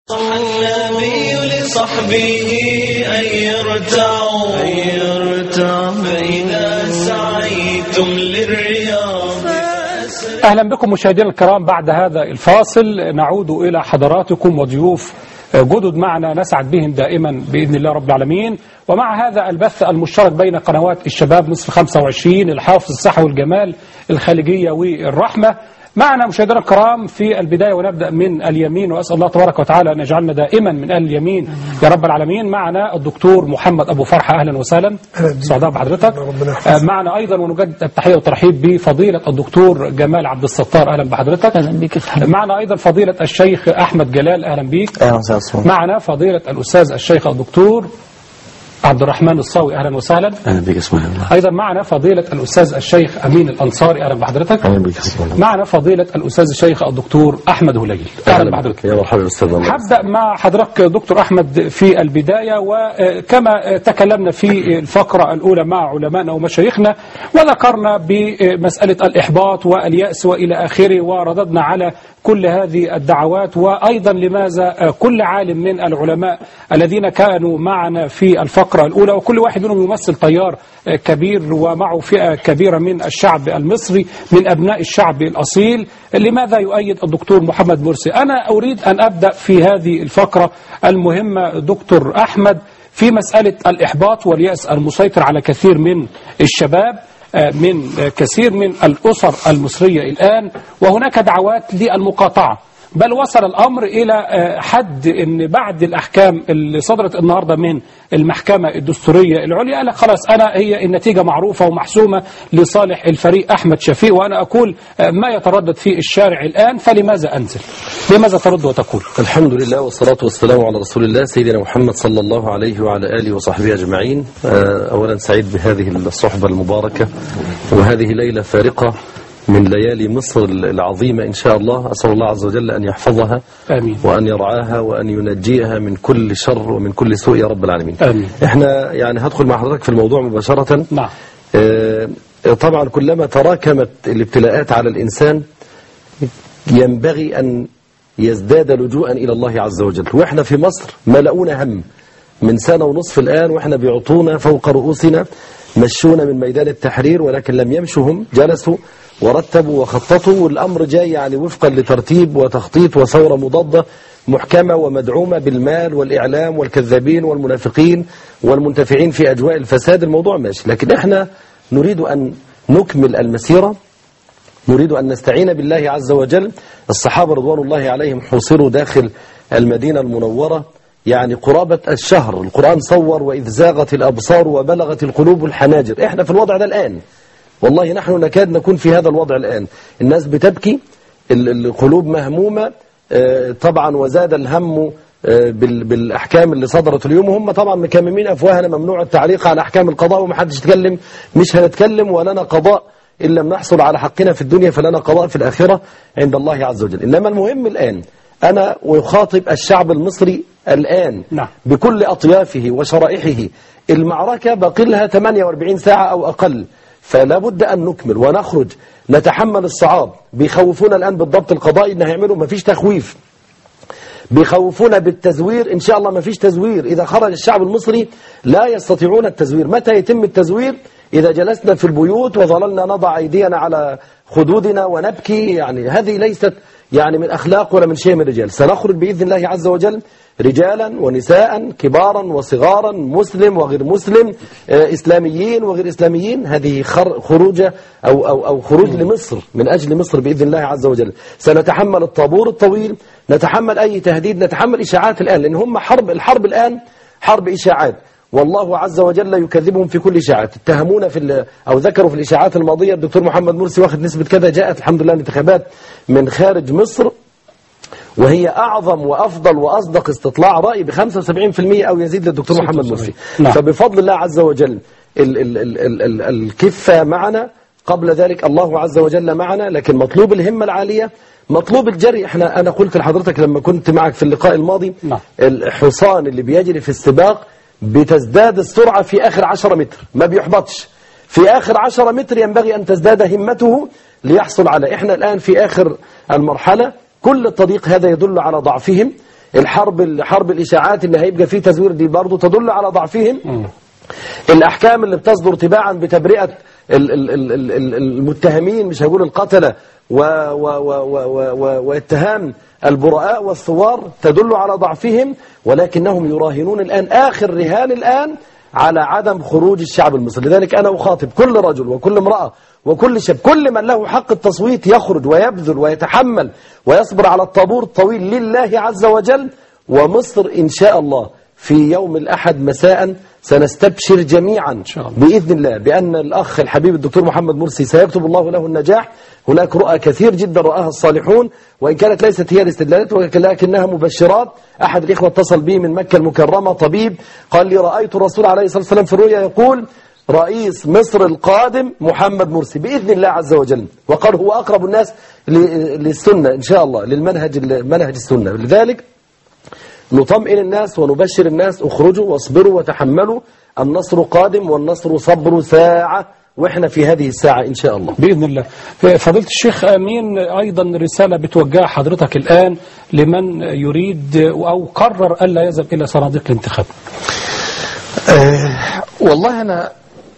النبي لصحبه أن يرتعوا أن يرتعوا فإذا سعيتم للرياض أهلا بكم مشاهدينا الكرام بعد هذا الفاصل نعود إلى حضراتكم وضيوف جدد معنا نسعد بهم دائما بإذن الله رب العالمين ومع هذا البث المشترك بين قنوات الشباب مصر 25 الحافظ الصحة والجمال الخالجية والرحمة معنا مشاهدينا الكرام في البداية ونبدأ من اليمين وأسأل الله تبارك وتعالى أن يجعلنا دائما من أهل اليمين يا رب العالمين معنا الدكتور محمد أبو فرحة أهلا وسهلا سعداء بحضرتك آه، معنا أيضا ونجدد التحية والترحيب بفضيلة الدكتور جمال عبد الستار أهلا بحضرتك اهلا بك يا معنا أيضا فضيلة الشيخ أحمد جلال أهلا بيك اهلا وسهلا صوت. معنا فضيلة الأستاذ الشيخ الدكتور عبد الرحمن الصاوي أهلا وسهلا اهلا بك اسمع الله أيضا معنا فضيلة الأستاذ الشيخ أمين الأنصاري أهلا بحضرتك اهلا بك اسمع الله معنا فضيلة الأستاذ الشيخ الدكتور أحمد هليل أهلا بحضرتك يا مرحبا استاذ الله هبدأ مع حضرتك دكتور أحمد في البداية وكما تكلمنا في الفقرة الأولى مع علمائنا ومشايخنا وذكرنا بمسألة الإحباط واليأس وإلى آخره ورددنا على كل هذه الدعوات وأيضا لماذا كل عالم من العلماء الذين كانوا معنا في الفقرة الأولى وكل واحد منهم يمثل تيار كبير ومعه فئة كبيرة من الشعب المصري من أبناء الشعب الأصيل لماذا يؤيد الدكتور محمد مرسي أنا أريد أن أبدأ في هذه الفقرة المهمة دكتور أحمد في مسألة الإحباط واليأس المسيطر على كثير من الشباب آه، من آه، كثير من الأسر المصرية الآن وهناك دعوات للمقاطعة بل وصل الأمر إلى آه، حد أن بعد الأحكام اللي صدرت النهاردة من المحكمة الدستورية العليا قال لك خلاص أنا هي النتيجة معروفة ومحسومة لصالح الفريق أحمد شفيق وأنا أقول آه، ما يتردد في الشارع الآن فلماذا أنزل لماذا ترد وتقول الحمد لله والصلاة والسلام على رسول الله سيدنا محمد صلى الله عليه وعلى آله وصحبه أجمعين آه، أولا سعيد بهذه الصحبة المباركة وهذه ليلة فارقة من ليالي مصر العظيمة إن شاء الله أسأل الله عز وجل أن يحفظها آمين وأن يرعاها وأن ينجيها من كل شر ومن كل سوء يا رب العالمين آمين احنا يعني هدخل مع حضرتك في الموضوع مباشرة نعم آه، طبعا كلما تراكمت الابتلاءات على الإنسان ينبغي أن يزداد لجوءا إلى الله عز وجل وإحنا في مصر ملؤونا هم من سنة ونصف الآن وإحنا بيعطونا فوق رؤوسنا مشونا من ميدان التحرير ولكن لم يمشوا هم جلسوا ورتبوا وخططوا والأمر جاي يعني وفقا لترتيب وتخطيط وثورة مضادة محكمة ومدعومة بالمال والإعلام والكذابين والمنافقين والمنتفعين في أجواء الفساد الموضوع ماشي لكن إحنا نريد أن نكمل المسيرة نريد أن نستعين بالله عز وجل الصحابة رضوان الله عليهم حوصروا داخل المدينة المنورة يعني قرابة الشهر القرآن صور وإذ زاغت الأبصار وبلغت القلوب الحناجر إحنا في الوضع ده الآن والله نحن نكاد نكون في هذا الوضع الآن الناس بتبكي ال- القلوب مهمومة آه، طبعا وزاد الهم آه، بال- بالأحكام اللي صدرت اليوم هم طبعا مكممين أفواهنا ممنوع التعليق على أحكام القضاء ومحدش يتكلم مش هنتكلم ولنا قضاء إن لم نحصل على حقنا في الدنيا فلنا قضاء في الآخرة عند الله عز وجل إنما المهم الآن أنا أخاطب الشعب المصري الآن نعم. بكل أطيافه وشرائحه المعركة باقي لها 48 ساعة أو أقل فلا بد أن نكمل ونخرج نتحمل الصعاب بيخوفونا الآن بالضبط القضائي إن هيعملوا مفيش تخويف بيخوفونا بالتزوير إن شاء الله ما فيش تزوير إذا خرج الشعب المصري لا يستطيعون التزوير متى يتم التزوير إذا جلسنا في البيوت وظللنا نضع أيدينا على خدودنا ونبكي يعني هذه ليست يعني من أخلاق ولا من شيء من الرجال سنخرج بإذن الله عز وجل رجالا ونساء كبارا وصغارا مسلم وغير مسلم آه، إسلاميين وغير إسلاميين هذه خر- خروجة أو, أو, أو خروج لمصر من أجل مصر بإذن الله عز وجل سنتحمل الطابور الطويل نتحمل أي تهديد نتحمل إشاعات الآن لأن هم حرب الحرب الآن حرب إشاعات والله عز وجل يكذبهم في كل إشاعات اتهمونا في ال- أو ذكروا في الإشاعات الماضية الدكتور محمد مرسي واخد نسبة كذا جاءت الحمد لله الانتخابات من خارج مصر وهي أعظم وأفضل وأصدق استطلاع رأي ب 75% أو يزيد للدكتور محمد مرسي نعم. فبفضل الله عز وجل ال ال ال ال ال الكفة معنا قبل ذلك الله عز وجل معنا لكن مطلوب الهمة العالية مطلوب الجري احنا أنا قلت لحضرتك لما كنت معك في اللقاء الماضي نعم. الحصان اللي بيجري في السباق بتزداد السرعة في آخر 10 متر ما بيحبطش في آخر 10 متر ينبغي أن تزداد همته ليحصل على احنا الآن في آخر المرحلة كل الطريق هذا يدل على ضعفهم الحرب حرب الاشاعات ان هيبقى فيه تزوير دي برضه تدل على ضعفهم الاحكام اللي بتصدر تباعا بتبرئه ال- ال- ال- ال- ال- المتهمين مش هقول القتله و- و- و- و- و- واتهام البراء والثوار تدل على ضعفهم ولكنهم يراهنون الان اخر رهان الان على عدم خروج الشعب المصري لذلك انا اخاطب كل رجل وكل امراه وكل شاب كل من له حق التصويت يخرج ويبذل ويتحمل ويصبر على الطابور الطويل لله عز وجل ومصر ان شاء الله في يوم الأحد مساء سنستبشر جميعا شاء الله. بإذن الله بأن الأخ الحبيب الدكتور محمد مرسي سيكتب الله له النجاح هناك رؤى كثير جدا رآها الصالحون وإن كانت ليست هي الاستدلالات ولكنها مبشرات أحد الإخوة اتصل بي من مكة المكرمة طبيب قال لي رأيت الرسول عليه الصلاة والسلام في الرؤيا يقول رئيس مصر القادم محمد مرسي بإذن الله عز وجل وقال هو أقرب الناس ل- للسنة إن شاء الله للمنهج منهج السنة لذلك نطمئن الناس ونبشر الناس اخرجوا واصبروا وتحملوا النصر قادم والنصر صبر ساعة واحنا في هذه الساعة ان شاء الله بإذن الله فضيلة الشيخ أمين أيضا رسالة بتوجهها حضرتك الآن لمن يريد أو قرر ألا يذهب إلى صناديق الانتخاب آه والله انا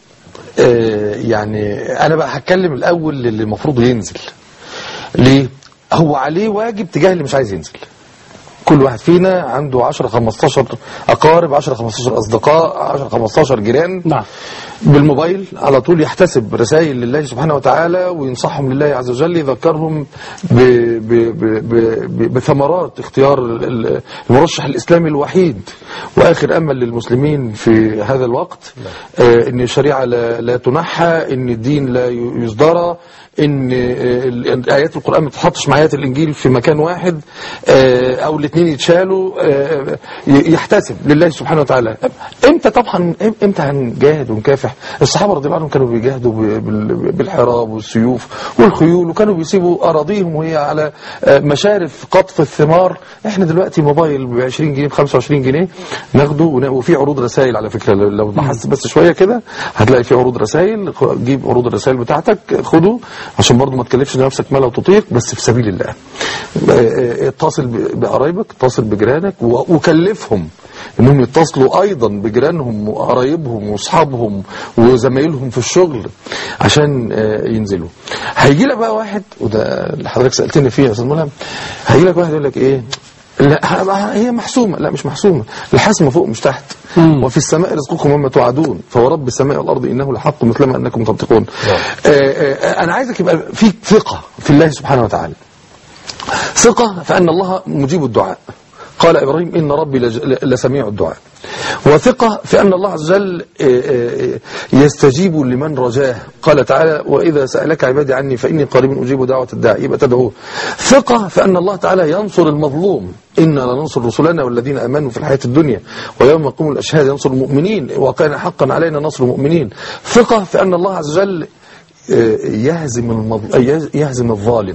آه يعني انا بقى هتكلم الاول للي المفروض ينزل ليه هو عليه واجب تجاه اللي مش عايز ينزل كل واحد فينا عنده 10 15 اقارب 10 15 اصدقاء 10 15 جيران نعم بالموبايل على طول يحتسب رسائل لله سبحانه وتعالى وينصحهم لله عز وجل يذكرهم ب ب ب ب ب بثمرات اختيار ال- المرشح الإسلامي الوحيد وآخر أمل للمسلمين في هذا الوقت آه إن الشريعة لا, لا تنحى إن الدين لا ي- يصدر إن آه، ال- آيات القرآن ما تتحطش مع آيات الإنجيل في مكان واحد آه، أو الاثنين يتشالوا آه، ي- يحتسب لله سبحانه وتعالى امتى طبعا امتى هنجاهد ونكافح الصحابه رضي الله عنهم كانوا بيجاهدوا ب- بال- بالحراب والسيوف والخيول وكانوا بيسيبوا اراضيهم وهي على آه، مشارف قطف الثمار احنا دلوقتي موبايل ب 20 جنيه ب 25 جنيه ناخده ون- وفي عروض رسائل على فكره لو لو بحثت بس شويه كده هتلاقي في عروض رسائل خ- جيب عروض الرسائل بتاعتك خده عشان برضه ما تكلفش نفسك ما لا تطيق بس في سبيل الله آه، آه، اتصل ب- بقرايبك اتصل بجيرانك و- وكلفهم انهم يتصلوا ايضا بجيرانهم وقرايبهم واصحابهم وزمايلهم في الشغل عشان آه، ينزلوا هيجي لك بقى واحد وده اللي حضرتك سالتني فيه يا استاذ ملهم هيجي لك واحد يقول لك ايه لا ه- هي محسومه لا مش محسومه الحسم فوق مش تحت مم. وفي السماء رزقكم وما توعدون فهو رب السماء والارض انه لحق مثلما انكم تنطقون آه، آه، انا عايزك يبقى فيك ثقه في الله سبحانه وتعالى ثقة فأن الله مجيب الدعاء قال إبراهيم إن ربي لج- لسميع الدعاء وثقة في أن الله عز وجل آه، آه، يستجيب لمن رجاه قال تعالى وإذا سألك عبادي عني فإني قريب أجيب دعوة الداعي يبقى تدعوه ثقة في أن الله تعالى ينصر المظلوم إنا لننصر رسلنا والذين آمنوا في الحياة الدنيا ويوم يقوم الأشهاد ينصر المؤمنين وكان حقا علينا نصر المؤمنين ثقة في أن الله عز وجل آه، يهزم المظ... يهزم الظالم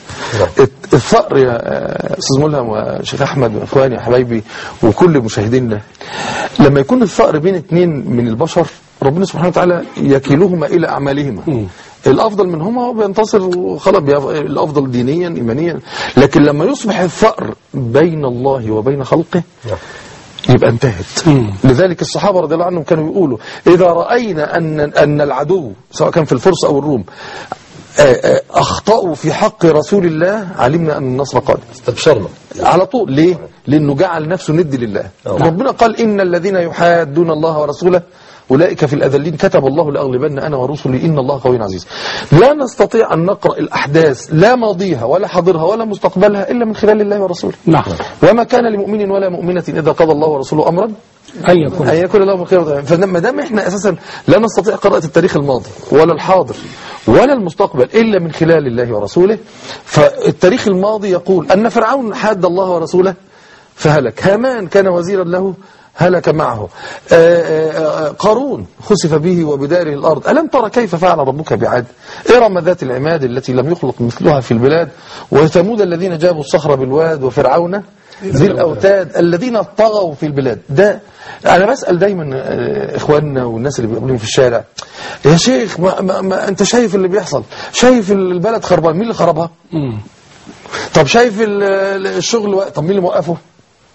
الثأر يا آه، استاذ ملهم وشيخ احمد واخواني وحبايبي وكل مشاهدينا لما يكون الثأر بين اثنين من البشر ربنا سبحانه وتعالى يكيلهما الى اعمالهما الافضل منهما هو بينتصر وخلاص بيف- الافضل دينيا ايمانيا لكن لما يصبح الثأر بين الله وبين خلقه يبقى انتهت مم. لذلك الصحابة رضي الله عنهم كانوا يقولوا إذا رأينا أن, أن العدو سواء كان في الفرس أو الروم آه، آه، أخطأوا في حق رسول الله علمنا أن النصر قادم استبشرنا على طول ليه؟ لأنه جعل نفسه ند لله أوه. ربنا قال إن الذين يحادون الله ورسوله أولئك في الأذلين كتب الله لأغلبن أنا ورسلي إن الله قوي عزيز لا نستطيع أن نقرأ الأحداث لا ماضيها ولا حاضرها ولا مستقبلها إلا من خلال الله ورسوله نعم وما كان لمؤمن ولا مؤمنة إذا قضى الله ورسوله أمرا أن يكون أن يكون له الخير فما دام احنا اساسا لا نستطيع قراءة التاريخ الماضي ولا الحاضر ولا المستقبل الا من خلال الله ورسوله فالتاريخ الماضي يقول ان فرعون حاد الله ورسوله فهلك هامان كان وزيرا له هلك معه آه، آه، آه، قارون خسف به وبداره الأرض ألم ترى كيف فعل ربك بعاد إرم ذات العماد التي لم يخلق مثلها في البلاد وثمود الذين جابوا الصخر بالواد وفرعون ذي الأوتاد الذين طغوا في البلاد ده أنا بسأل دايما آه، إخواننا والناس اللي بيقابلوني في الشارع يا شيخ ما, ما, ما أنت شايف اللي بيحصل شايف البلد خربان مين اللي خربها مم. طب شايف ال- ال- الشغل واقف. طب مين اللي موقفه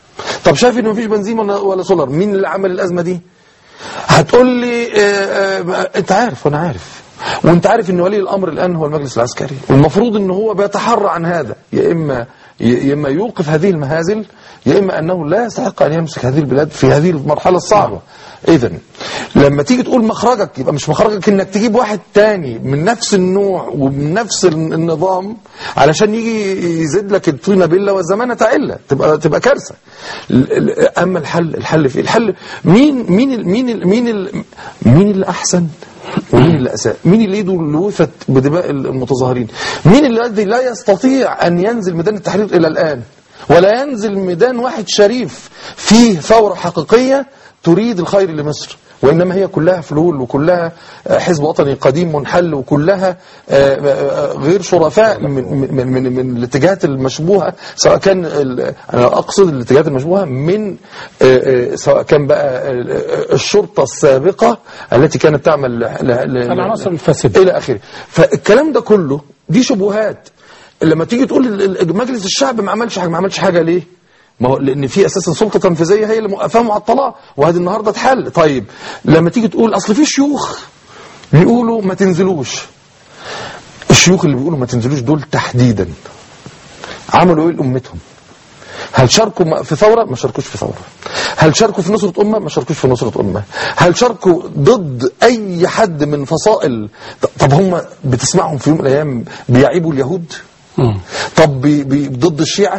طب شايف ان مفيش بنزين ولا ولا سولار مين اللي عمل الازمه دي هتقول لي آه، آه، انت عارف وانا عارف وانت عارف ان ولي الامر الان هو المجلس العسكري والمفروض ان هو بيتحرى عن هذا يا اما يا اما يوقف هذه المهازل يا اما انه لا يستحق ان يمسك هذه البلاد في هذه المرحله الصعبه اذا لما تيجي تقول مخرجك يبقى مش مخرجك انك تجيب واحد تاني من نفس النوع ومن نفس النظام علشان يجي يزيد لك الطينه بله والزمانه تعله تبقى تبقى كارثه ال- ال- اما الحل الحل في الحل مين مين ال- مين ال- مين ال- مين اللي احسن ومين اللي اساء مين اللي ايده اللي وفت بدماء المتظاهرين مين الذي لا يستطيع ان ينزل ميدان التحرير الى الان ولا ينزل ميدان واحد شريف فيه ثوره حقيقيه تريد الخير لمصر وإنما هي كلها فلول وكلها آه، حزب وطني قديم منحل وكلها آه، آه، غير شرفاء من, من, من, من الاتجاهات المشبوهة سواء كان ال- أنا أقصد الاتجاهات المشبوهة من آه، آه، سواء كان بقى آه، الشرطة السابقة التي كانت تعمل ل- ل- ل- العناصر الفاسدة. إلى آخره فالكلام ده كله دي شبهات لما تيجي تقول ال- ال- مجلس الشعب ما عملش حاجة ما عملش حاجة ليه ما هو لان في اساسا سلطه تنفيذيه هي اللي موقفاه معطلاه وهذه النهارده اتحل طيب لما تيجي تقول اصل في شيوخ بيقولوا ما تنزلوش الشيوخ اللي بيقولوا ما تنزلوش دول تحديدا عملوا ايه لامتهم هل شاركوا م- في ثورة؟ ما شاركوش في ثورة. هل شاركوا في نصرة أمة؟ ما شاركوش في نصرة أمة. هل شاركوا ضد أي حد من فصائل؟ ط- طب هم بتسمعهم في يوم من الأيام بيعيبوا اليهود؟ مم. طب بي بي ضد الشيعة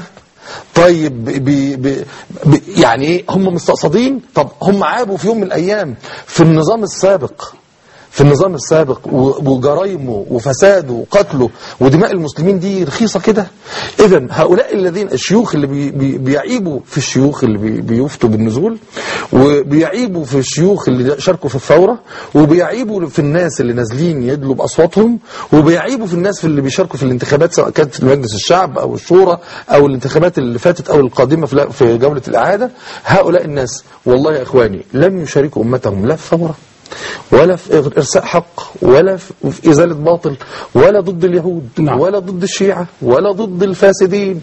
طيب بي بي بي يعني ايه هم مستقصدين طب هم عابوا في يوم من الايام في النظام السابق في النظام السابق و- وجرايمه وفساده وقتله ودماء المسلمين دي رخيصة كده إذا هؤلاء الذين الشيوخ اللي بي بي بيعيبوا في الشيوخ اللي بي بيفتوا بالنزول وبيعيبوا في الشيوخ اللي شاركوا في الثورة وبيعيبوا في الناس اللي نازلين يدلوا بأصواتهم وبيعيبوا في الناس في اللي بيشاركوا في الانتخابات سواء كانت مجلس الشعب أو الشورى أو الانتخابات اللي فاتت أو القادمة في في جولة الإعادة هؤلاء الناس والله يا إخواني لم يشاركوا أمتهم لا في ثورة ولا في إرساء حق ولا في في إزالة باطل ولا ضد اليهود نعم. ولا ضد الشيعة ولا ضد الفاسدين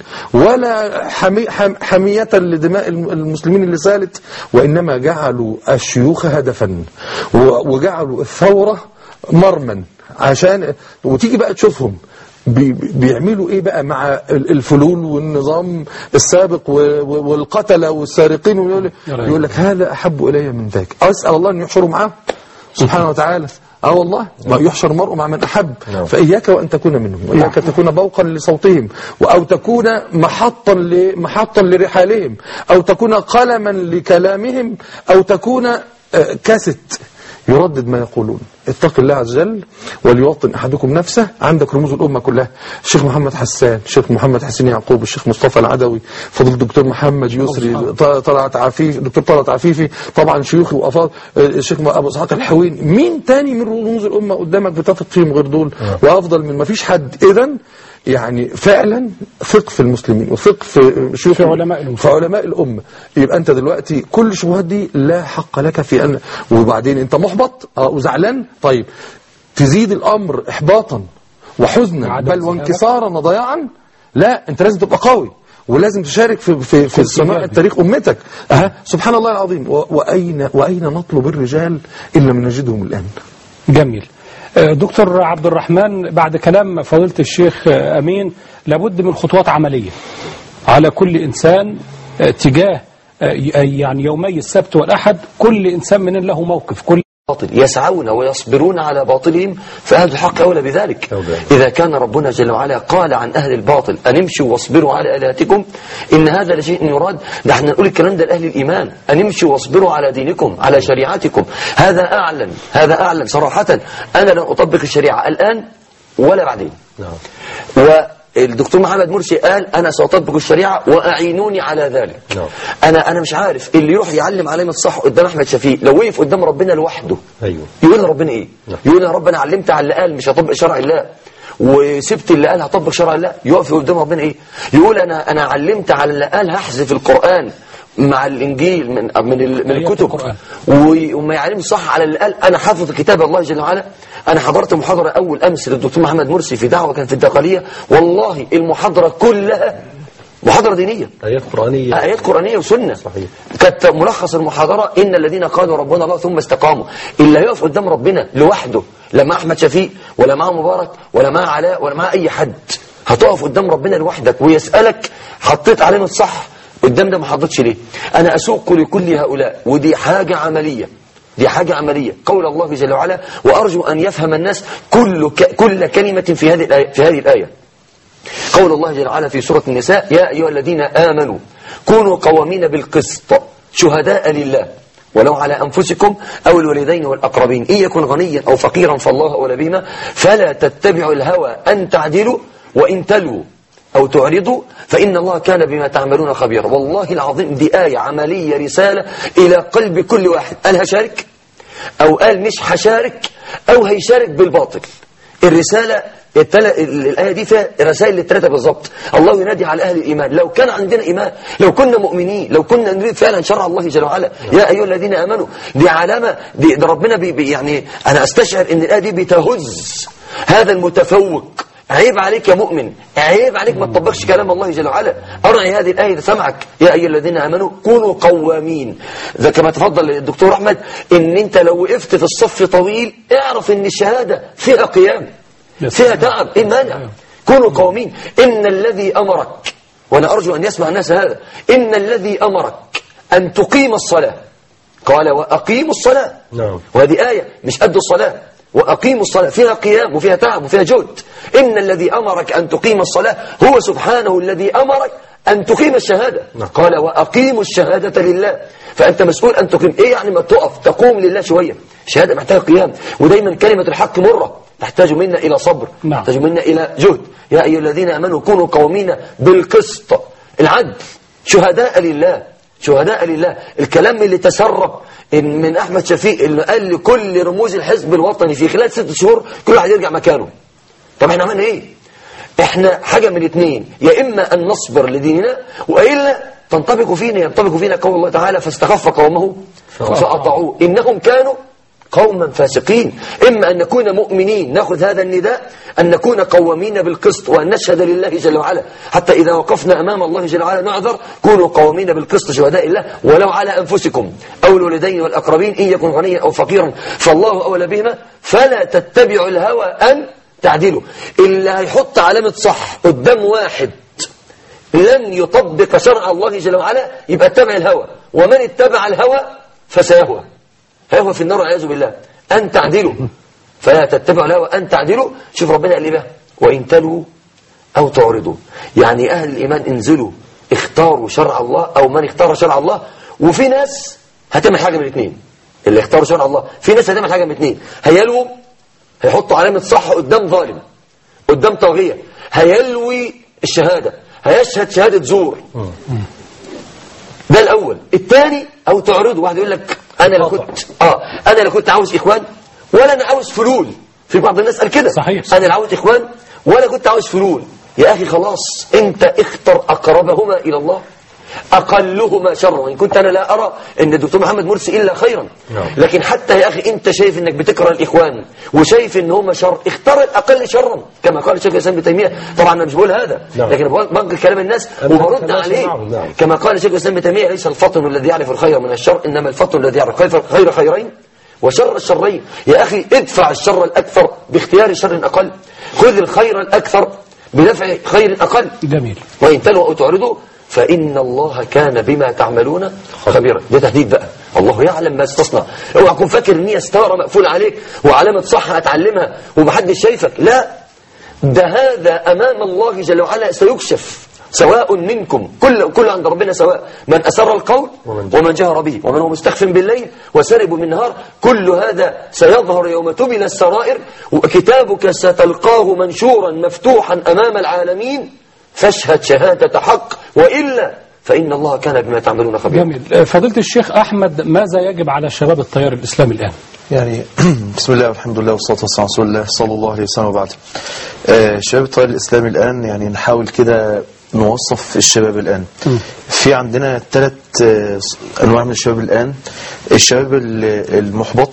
ولا حمي حم حمية لدماء الم- المسلمين اللي سالت وإنما جعلوا الشيوخ هدفا و- وجعلوا الثورة مرما عشان وتيجي بقى تشوفهم بي- بي- بيعملوا ايه بقى مع ال- الفلول والنظام السابق و- و- والقتلة والسارقين ويقول يقول لك هذا احب الي من ذاك اسال الله ان يحشروا معاه سبحانه وتعالى اه والله ما يحشر المرء مع من احب فاياك وان تكون منهم واياك ان تكون بوقا لصوتهم او تكون محطا ل- محطا لرحالهم او تكون قلما لكلامهم او تكون آه، كاسيت يردد ما يقولون اتق الله عز وجل وليوطن احدكم نفسه عندك رموز الامه كلها الشيخ محمد حسان الشيخ محمد حسين يعقوب الشيخ مصطفى العدوي فضل الدكتور محمد يسري ط- طلعت عفيف الدكتور طلعت عفيفي طبعا شيوخ وافاضل الشيخ ابو اسحاق الحوين مين تاني من رموز الامه قدامك بتثق فيهم غير دول وافضل من ما فيش حد اذا يعني فعلا ثق في المسلمين وثق في شيوخ في علماء الأمة. في علماء الأمة يبقى أنت دلوقتي كل الشبهات دي لا حق لك في أن وبعدين أنت محبط آه، وزعلان طيب تزيد الأمر إحباطا وحزنا عدم بل سلامة. وانكسارا وضياعا لا أنت لازم تبقى قوي ولازم تشارك في في في صناعة إيجابي. تاريخ أمتك أه سبحان الله العظيم و- وأين وأين نطلب الرجال إن لم نجدهم الآن جميل آه، دكتور عبد الرحمن بعد كلام فضيلة الشيخ آه، أمين لابد من خطوات عملية على كل إنسان آه، تجاه آه، يعني يومي السبت والأحد كل إنسان من له موقف كل باطل يسعون ويصبرون على باطلهم فأهل الحق أولى بذلك أولى. إذا كان ربنا جل وعلا قال عن أهل الباطل أن امشوا واصبروا على آلهتكم إن هذا لشيء يراد ده احنا نقول الكلام ده لأهل الإيمان أن امشوا واصبروا على دينكم على شريعتكم هذا أعلن هذا أعلن صراحة أنا لن أطبق الشريعة الآن ولا بعدين والدكتور محمد مرسي قال أنا سأطبق الشريعة وأعينوني على ذلك نعم. أنا أنا مش عارف اللي يروح يعلم علامة الصح قدام أحمد شفيق لو وقف قدام ربنا لوحده أيوه يقول لربنا ايه يقول يا رب انا علمت على اللي قال مش هطبق شرع الله وسبت اللي قال هطبق شرع الله يقف قدام ربنا ايه يقول انا انا علمت على اللي قال هحذف القران مع الانجيل من من, ال- من آيات الكتب القرآن. و- وما يعلم صح على اللي قال انا حافظ كتاب الله جل وعلا انا حضرت محاضره اول امس للدكتور محمد مرسي في دعوه كان في الدقاليه والله المحاضره كلها محاضرة دينية آيات قرآنية آيات قرآنية وسنة صحيح. كانت ملخص المحاضرة إن الذين قالوا ربنا الله ثم استقاموا اللي هيقف قدام ربنا لوحده لا مع أحمد شفيق ولا مع مبارك ولا مع علاء ولا مع أي حد هتقف قدام ربنا لوحدك ويسألك حطيت علامة صح قدام ده ما حطيتش ليه أنا أسوق لكل هؤلاء ودي حاجة عملية دي حاجة عملية قول الله جل وعلا وأرجو أن يفهم الناس كل ك... كل كلمة في هذه الآية في هذه الآية قول الله جل وعلا في سورة النساء يا أيها الذين آمنوا كونوا قوامين بالقسط شهداء لله ولو على أنفسكم أو الوالدين والأقربين إن يكن غنيا أو فقيرا فالله أولى بهما فلا تتبعوا الهوى أن تعدلوا وإن تلووا أو تعرضوا فإن الله كان بما تعملون خبيرا والله العظيم دي آية عملية رسالة إلى قلب كل واحد قال هشارك أو قال مش هشارك أو هيشارك بالباطل الرسالة التل... الآية دي فيها رسائل للثلاثة بالظبط الله ينادي على أهل الإيمان لو كان عندنا إيمان لو كنا مؤمنين لو كنا نريد فعلا شرع الله جل وعلا يا أيها الذين آمنوا دي علامة دي, دي ربنا بي... بي يعني أنا أستشعر أن الآية دي بتهز هذا المتفوق عيب عليك يا مؤمن عيب عليك ما تطبقش كلام الله جل وعلا أرعي هذه الآية سمعك يا أيها الذين آمنوا كونوا قوامين ذا كما تفضل الدكتور أحمد إن أنت لو وقفت في الصف طويل اعرف إن الشهادة فيها قيام فيها تعب إيه المانع كونوا قوامين إن الذي أمرك وأنا أرجو أن يسمع الناس هذا إن الذي أمرك أن تقيم الصلاة قال وأقيموا الصلاة نعم. وهذه آية مش قد الصلاة وأقيموا الصلاة فيها قيام وفيها تعب وفيها جهد إن الذي أمرك أن تقيم الصلاة هو سبحانه الذي أمرك أن تقيم الشهادة قال وأقيموا الشهادة لله فأنت مسؤول أن تقيم إيه يعني ما تقف تقوم لله شوية الشهادة محتاجة قيام ودايما كلمة الحق مرة تحتاج منا إلى صبر نعم. تحتاج منا إلى جهد يا أيها الذين آمنوا كونوا قوامين بالقسط العدل شهداء لله شهداء لله الكلام اللي تسرب إن من أحمد شفيق اللي قال لكل رموز الحزب الوطني في خلال ست شهور كل واحد يرجع مكانه طب احنا عملنا ايه احنا حاجة من اتنين يا إما أن نصبر لديننا وإلا تنطبق فينا ينطبق فينا قول الله تعالى فاستخف قومه فأطاعوه إنهم كانوا قوما فاسقين إما أن نكون مؤمنين نأخذ هذا النداء أن نكون قوامين بالقسط وأن نشهد لله جل وعلا حتى إذا وقفنا أمام الله جل وعلا نعذر كونوا قوامين بالقسط شهداء الله ولو على أنفسكم أو الوالدين والأقربين إن يكن غنيا أو فقيرا فالله أولى بهما فلا تتبعوا الهوى أن تعدلوا اللي هيحط علامة صح قدام واحد لن يطبق شرع الله جل وعلا يبقى اتبع الهوى ومن اتبع الهوى فسيهوى هيهوى في النار والعياذ بالله أن تعدلوا فلا تتبعوا الهوى أن تعدلوا شوف ربنا قال لي بقى وإن تلوا أو تعرضوا يعني أهل الإيمان انزلوا اختاروا شرع الله أو من اختار شرع الله وفي ناس هتعمل حاجة من الاثنين اللي اختاروا شرع الله في ناس هتعمل حاجة من الاثنين هيلووا هيحطوا علامة صح قدام ظالم قدام طاغية هيلوي الشهادة هيشهد شهادة زور ده الأول الثاني أو تعرضوا واحد يقول لك أنا لو كنت آه أنا لو كنت عاوز إخوان ولا أنا عاوز فلول في بعض الناس قال كده صحيح. أنا لا عاوز إخوان ولا كنت عاوز فلول يا أخي خلاص أنت اختر أقربهما إلى الله أقلهما شرا وإن كنت أنا لا أرى أن الدكتور محمد مرسي إلا خيرا نعم. لكن حتى يا أخي أنت شايف أنك بتكره الإخوان وشايف أن هم شر اختار الأقل شرا كما قال الشيخ الإسلام ابن تيمية طبعا أنا مش بقول هذا نعم. لكن بنقل كلام الناس أنا وبرد أتماشى عليه معه، نعم. كما قال الشيخ الإسلام ابن تيمية ليس الفطن الذي يعرف الخير من الشر إنما الفطن الذي يعرف خير خير خيرين وشر الشرين يا أخي ادفع الشر الأكثر باختيار شر أقل خذ الخير الأكثر بدفع خير أقل جميل وإن تلوا أو تعرضوا فإن الله كان بما تعملون خبيرا ده تهديد بقى الله يعلم ما استصنع اوعى تكون فاكر ان هي ستاره مقفول عليك وعلامه صح هتعلمها ومحدش شايفك لا ده هذا امام الله جل وعلا سيكشف سواء منكم كل كل عند ربنا سواء من اسر القول ومن جهر. ومن جهر به ومن هو مستخف بالليل وسرب بالنهار كل هذا سيظهر يوم تبل السرائر وكتابك ستلقاه منشورا مفتوحا امام العالمين فاشهد شهادة حق وإلا فإن الله كان بما تعملون خبيرا جميل فضيلة الشيخ أحمد ماذا يجب على شباب التيار الإسلامي الآن يعني بسم الله والحمد لله والصلاة والسلام على رسول الله صلى الله عليه وسلم وبعد آه، شباب التيار الإسلامي الآن يعني نحاول كده نوصف الشباب الآن في عندنا ثلاث أنواع من الشباب الآن الشباب ال- المحبط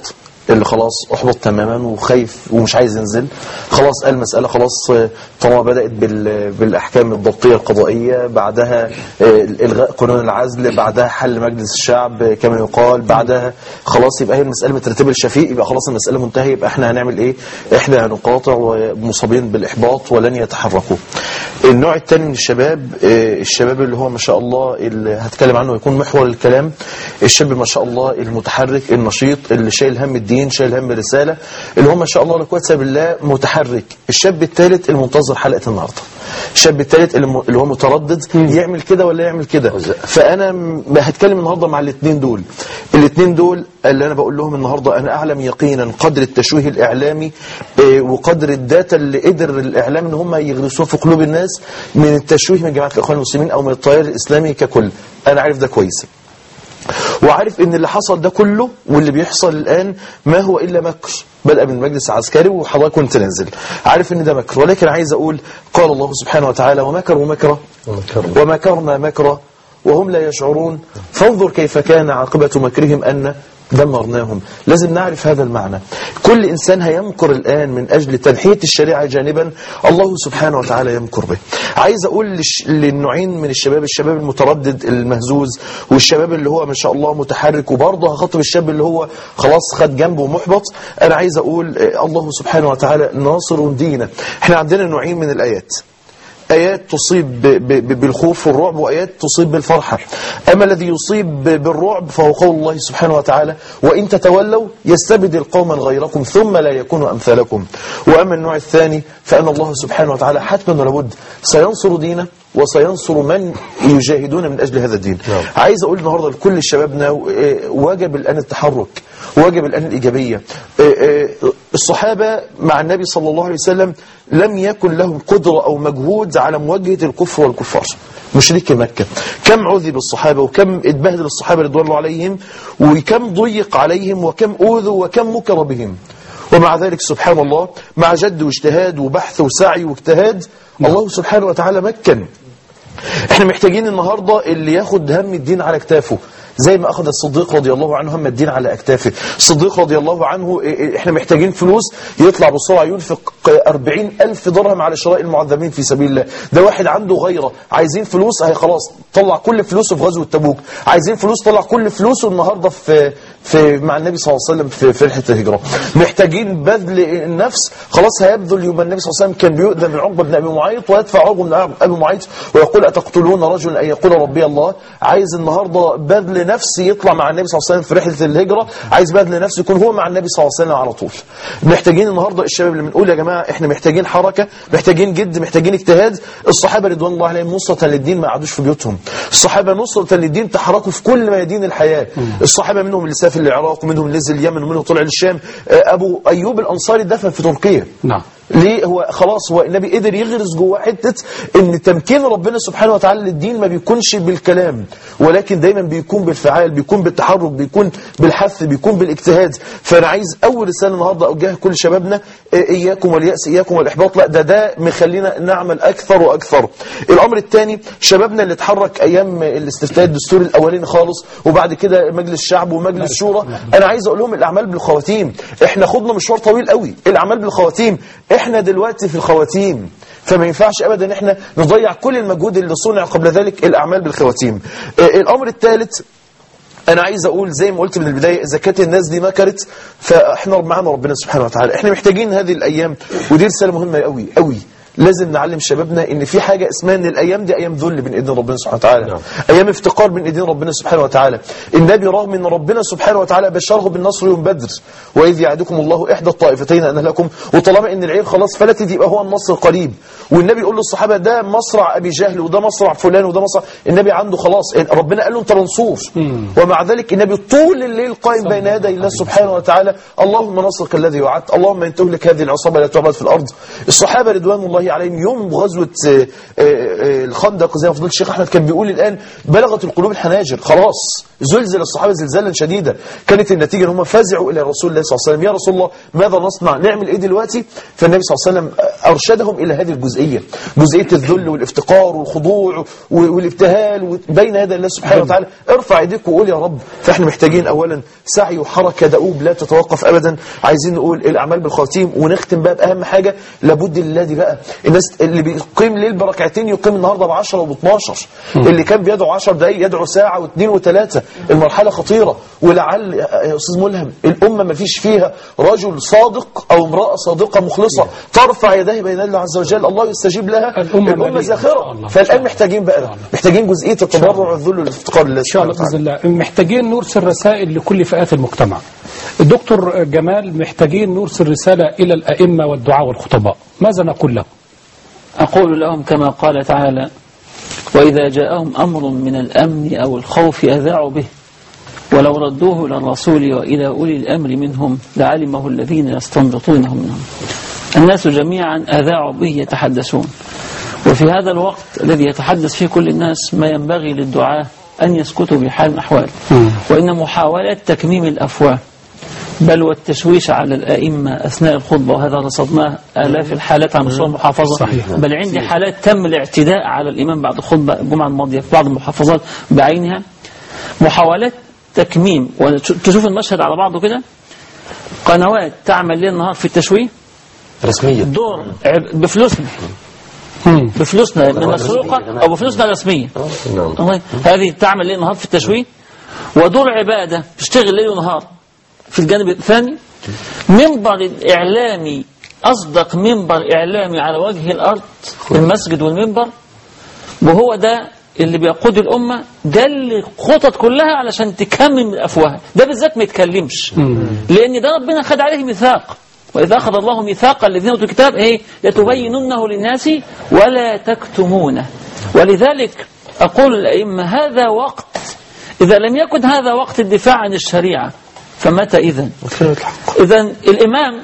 اللي خلاص احبط تماما وخايف ومش عايز ينزل خلاص قال المساله خلاص آه، طالما بدات بال- بالاحكام الضبطيه القضائيه بعدها آه، الغاء قانون العزل بعدها حل مجلس الشعب آه، كما يقال بعدها خلاص يبقى هي المساله مترتبه للشفيق يبقى خلاص المساله منتهيه يبقى احنا هنعمل ايه احنا هنقاطع ومصابين بالاحباط ولن يتحركوا النوع الثاني من الشباب آه، الشباب اللي هو ما شاء الله اللي هتكلم عنه يكون محور الكلام الشاب ما شاء الله المتحرك النشيط اللي شايل هم الدين شايل هم الرساله اللي هو ما شاء الله لا قوه الا بالله متحرك الشاب الثالث المنتظر حلقه النهارده الشاب الثالث اللي م- اللي هو متردد يعمل كده ولا يعمل كده فانا م- هتكلم النهارده مع الاثنين دول الاثنين دول اللي انا بقول لهم النهارده انا اعلم يقينا قدر التشويه الاعلامي آه، وقدر الداتا اللي قدر الاعلام ان هم يغرسوها في قلوب الناس من التشويه من جماعه الاخوان المسلمين او من التيار الاسلامي ككل انا عارف ده كويس وعارف ان اللي حصل ده كله واللي بيحصل الان ما هو الا مكر بدأ من المجلس العسكري وحضرتك كنت نازل عارف ان ده مكر ولكن عايز اقول قال الله سبحانه وتعالى ومكروا مكرا ومكرنا مكرا وهم لا يشعرون فانظر كيف كان عاقبة مكرهم أن دمرناهم لازم نعرف هذا المعنى كل إنسان هيمكر الآن من أجل تنحية الشريعة جانبا الله سبحانه وتعالى يمكر به عايز أقول للش- للنوعين من الشباب الشباب المتردد المهزوز والشباب اللي هو ما شاء الله متحرك وبرضه هخاطب الشاب اللي هو خلاص خد جنبه محبط أنا عايز أقول آه، الله سبحانه وتعالى ناصر دينه احنا عندنا نوعين من الآيات آيات تصيب ب- ب- بالخوف والرعب وآيات تصيب بالفرحة أما الذي يصيب ب- بالرعب فهو قول الله سبحانه وتعالى وإن تتولوا يستبدل قوما غيركم ثم لا يكونوا أمثالكم وأما النوع الثاني فأن الله سبحانه وتعالى حتما ولابد سينصر دينه وسينصر من يجاهدون من أجل هذا الدين عايز أقول النهاردة لكل شبابنا آه، واجب الآن التحرك واجب الآن الإيجابية آه، آه، الصحابة مع النبي صلى الله عليه وسلم لم يكن لهم قدرة أو مجهود على مواجهة الكفر والكفار مشركي مكة كم عذب الصحابة وكم اتبهدل الصحابة رضوان الله عليهم وكم ضيق عليهم وكم أوذوا وكم مكر بهم ومع ذلك سبحان الله مع جد واجتهاد وبحث وسعي واجتهاد الله سبحانه وتعالى مكن احنا محتاجين النهاردة اللي ياخد هم الدين على اكتافه زي ما أخذ الصديق رضي الله عنه هم الدين على أكتافه الصديق رضي الله عنه إيه إيه احنا محتاجين فلوس يطلع بسرعة ينفق أربعين ألف درهم على شراء المعذبين في سبيل الله ده واحد عنده غيرة عايزين فلوس هي خلاص طلع كل فلوسه في غزوة تبوك عايزين فلوس طلع كل فلوسه النهاردة في في مع النبي صلى الله عليه وسلم في في رحلة الهجرة محتاجين بذل النفس خلاص هيبذل يوم النبي صلى الله عليه وسلم كان بيؤذى من عقبة بن أبي معيط ويدفع عقبة بن أبي معيط ويقول أتقتلون رجلا أن يقول ربي الله عايز النهاردة بذل نفس يطلع مع النبي صلى الله عليه وسلم في رحلة الهجرة عايز بذل نفس يكون هو مع النبي صلى الله عليه وسلم على طول محتاجين النهاردة الشباب اللي بنقول يا جماعة احنا محتاجين حركة محتاجين جد محتاجين اجتهاد الصحابة رضوان الله عليهم نصرة للدين ما قعدوش في بيوتهم الصحابة نصرة للدين تحركوا في كل ميادين الحياة الصحابة منهم اللي سافر العراق ومنهم اللي نزل اليمن ومنهم طلع للشام آه، أبو أيوب الأنصاري دفن في تركيا نعم ليه هو خلاص هو النبي قدر يغرس جواه حته ان تمكين ربنا سبحانه وتعالى للدين ما بيكونش بالكلام ولكن دايما بيكون بالفعال بيكون بالتحرك بيكون بالحث بيكون بالاجتهاد فانا عايز اول رساله النهارده اوجهها كل شبابنا إيه، اياكم والياس اياكم والاحباط لا ده ده مخلينا نعمل اكثر واكثر الامر الثاني شبابنا اللي اتحرك ايام الاستفتاء الدستوري الاولاني خالص وبعد كده مجلس الشعب ومجلس الشورى انا عايز اقول لهم الاعمال بالخواتيم احنا خدنا مشوار طويل قوي الاعمال بالخواتيم احنا دلوقتي في الخواتيم فما ينفعش ابدا ان احنا نضيع كل المجهود اللي صنع قبل ذلك الاعمال بالخواتيم آه، الامر الثالث انا عايز اقول زي ما قلت من البدايه اذا كانت الناس دي مكرت فاحنا معانا ربنا سبحانه وتعالى احنا محتاجين هذه الايام ودي رساله مهمه قوي قوي لازم نعلم شبابنا ان في حاجه اسمها ان الايام دي ايام ذل بين ايدين ربنا سبحانه وتعالى نعم. ايام افتقار بين ايدين ربنا سبحانه وتعالى النبي رغم ان ربنا سبحانه وتعالى بشره بالنصر يوم بدر واذ يعدكم الله احدى الطائفتين ان لكم وطالما ان العير خلاص فلتت يبقى هو النصر قريب والنبي يقول للصحابه ده مصرع ابي جهل وده مصرع فلان وده مصرع النبي عنده خلاص ربنا قال له انت منصور ومع ذلك النبي طول الليل قائم بين يدي الله سبحانه وتعالى اللهم نصرك الذي وعدت اللهم ان تهلك هذه العصابه لا تعبد في الارض الصحابه رضوان الله عليهم يوم غزوه آه، آه، آه، الخندق زي ما فضيله الشيخ احمد كان بيقول الان بلغت القلوب الحناجر خلاص زلزل الصحابة زلزالا شديدا كانت النتيجة ان هم فزعوا إلى رسول الله صلى الله عليه وسلم يا رسول الله ماذا نصنع نعمل إيه دلوقتي فالنبي صلى الله عليه وسلم أرشدهم إلى هذه الجزئية جزئية الذل والافتقار والخضوع والابتهال بين يدي الله سبحانه وتعالى ارفع ايديك وقول يا رب فاحنا محتاجين أولا سعي وحركة دؤوب لا تتوقف أبدا عايزين نقول الأعمال بالخواتيم ونختم بقى بأهم حاجة لابد لله دي بقى الناس اللي بيقيم ليل بركعتين يقيم النهارده ب 10 وب 12 اللي كان بيدعو 10 دقايق يدعو ساعة واثنين وثلاثة المرحلة خطيرة ولعل يا أستاذ ملهم الأمة ما فيش فيها رجل صادق أو امرأة صادقة مخلصة ترفع يديه بين الله عز وجل الله يستجيب لها الأمة الأمة مليئة. زاخرة الله. فالآن محتاجين بقى ده. محتاجين جزئية التضرع والذل والافتقار لله إن شاء الله سبحانه بإذن وتعالى الله محتاجين نرسل رسائل لكل فئات المجتمع الدكتور جمال محتاجين نرسل رسالة إلى الأئمة والدعاء والخطباء ماذا نقول له أقول لهم كما قال تعالى وإذا جاءهم أمر من الأمن أو الخوف أذاعوا به ولو ردوه إلى الرسول وإلى أولي الأمر منهم لعلمه الذين يستنبطونه منهم الناس جميعا أذاعوا به يتحدثون وفي هذا الوقت الذي يتحدث فيه كل الناس ما ينبغي للدعاة أن يسكتوا بحال الأحوال وإن محاولة تكميم الأفواه بل والتشويش على الأئمة أثناء الخطبة وهذا رصدناه آلاف الحالات على مستوى المحافظة صحيح. بل عندي حالات تم الاعتداء على الإمام بعد الخطبة الجمعة الماضية في بعض المحافظات بعينها محاولات تكميم وتشوف المشهد على بعضه كده قنوات تعمل ليل نهار في التشويه رسمية دور عب- بفلوسنا بفلوسنا من مسروقة أو بفلوسنا رسمية نعم الله هذه تعمل ليل نهار في التشويه ودور عبادة تشتغل ليل ونهار في الجانب الثاني منبر الإعلامي أصدق منبر إعلامي على وجه الأرض المسجد والمنبر وهو ده اللي بيقود الأمة ده اللي خطط كلها علشان تكمل الأفواه ده بالذات ما يتكلمش لأن ده ربنا خد عليه ميثاق وإذا أخذ الله ميثاق الذين أوتوا الكتاب إيه لتبيننه للناس ولا تكتمونه ولذلك أقول الأئمة هذا وقت إذا لم يكن هذا وقت الدفاع عن الشريعة فمتى إذن إذا الإمام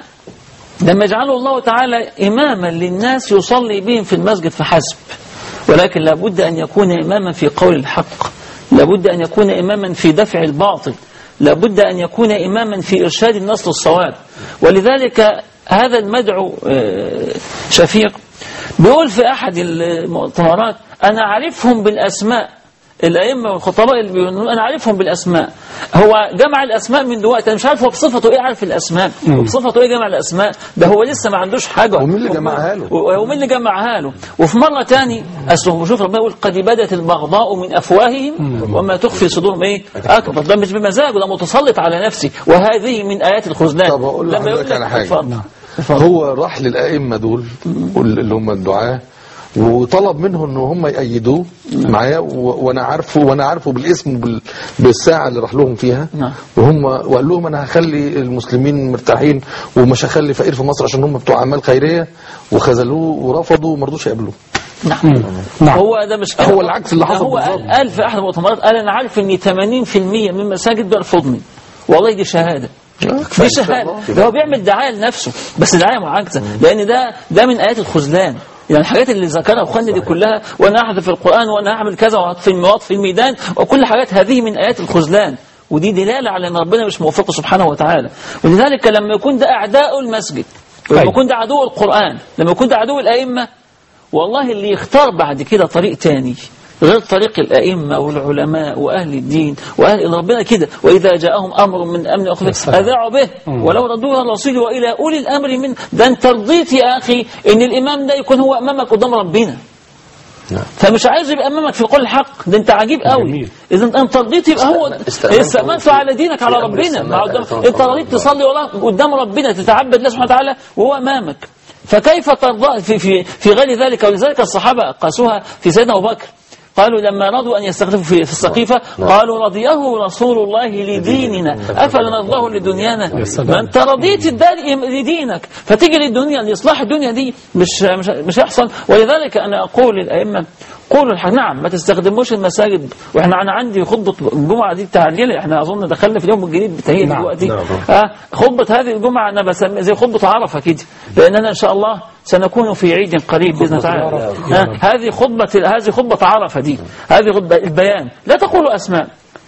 لما يجعله الله تعالى إماما للناس يصلي بهم في المسجد فحسب ولكن لابد أن يكون إماما في قول الحق لابد أن يكون إماما في دفع الباطل لابد أن يكون إماما في إرشاد الناس للصواب ولذلك هذا المدعو آه، شفيق بيقول في أحد المؤتمرات أنا أعرفهم بالأسماء الأئمة والخطباء اللي بيقولون أنا عارفهم بالأسماء هو جمع الأسماء من دلوقتي أنا مش عارف هو بصفته إيه عارف الأسماء وبصفته إيه جمع الأسماء ده هو لسه ما عندوش حاجة ومين اللي جمعها له؟ و- ومين اللي جمعها له وفي مرة تاني أصله شوف ربنا يقول قد بدت البغضاء من أفواههم وما تخفي صدورهم إيه أكبر ده مش بمزاجه ده متسلط على نفسه وهذه من آيات الخذلان طب أقول لما يقول لحضرتك على لك- حاجة. اتفضل. هو راح للأئمة دول اللي هم الدعاة وطلب منهم ان هم يأيدوه معايا و- وانا عارفه وانا عارفه بالاسم وبال- بالساعه اللي راح لهم فيها نعم. وهم وقال لهم انا هخلي المسلمين مرتاحين ومش هخلي فقير في مصر عشان هم بتوع اعمال خيريه وخذلوه ورفضوا وما رضوش يقبلوه نعم نعم. هو ده مش كده. هو العكس اللي ده حصل هو بالظبط. قال, قال في احد المؤتمرات قال انا عارف ان 80% من المساجد بيرفضني والله دي شهاده دي شهاده ده هو بيعمل دعايه لنفسه بس دعايه معاكسه لان ده ده من ايات الخذلان يعني الحاجات اللي ذكرها اخواننا دي كلها وانا احذف القران وانا اعمل كذا وفي المواط في الميدان وكل حاجات هذه من ايات الخذلان ودي دلاله على ان ربنا مش موفقه سبحانه وتعالى ولذلك لما يكون ده اعداء المسجد ولما أيوة. يكون ده عدو القران لما يكون ده عدو الائمه والله اللي يختار بعد كده طريق تاني غير طريق الأئمة والعلماء وأهل الدين وأهل ربنا كده وإذا جاءهم أمر من أمن أخذ أذاعوا به ولو ردوها الرسول وإلى أولي الأمر من ده أنت رضيت يا أخي إن الإمام ده يكون هو أمامك قدام ربنا فمش عايز يبقى امامك في قول الحق ده انت عجيب قوي جميل. اذا انت رضيت يبقى هو استأمنت استأمنت على دينك على في أمر ربنا السماء مع قدام آية انت رضيت تصلي والله قدام ربنا تتعبد الله سبحانه وتعالى وهو امامك فكيف ترضى في في في غير ذلك ولذلك الصحابه قاسوها في سيدنا ابو بكر قالوا لما رضوا أن يستخلفوا في, في السقيفة قالوا رضيه رسول الله لديننا أفلا نرضاه لدنيانا ما أنت رضيت الدار لدينك فتيجي للدنيا لإصلاح الدنيا دي مش مش مش هيحصل ولذلك أنا أقول للأئمة قولوا الحق نعم ما تستخدموش المساجد واحنا انا عندي خطبه الجمعه دي تعليل احنا اظن دخلنا في اليوم الجديد بتهيئ نعم، دلوقتي نعم. آه خطبه هذه الجمعه انا بسميها زي خطبه عرفه كده لاننا ان شاء الله سنكون في عيد قريب باذن الله تعالى عرفة. آه هذه خطبه هذه خطبه عرفه دي هذه خطبه البيان لا تقولوا اسماء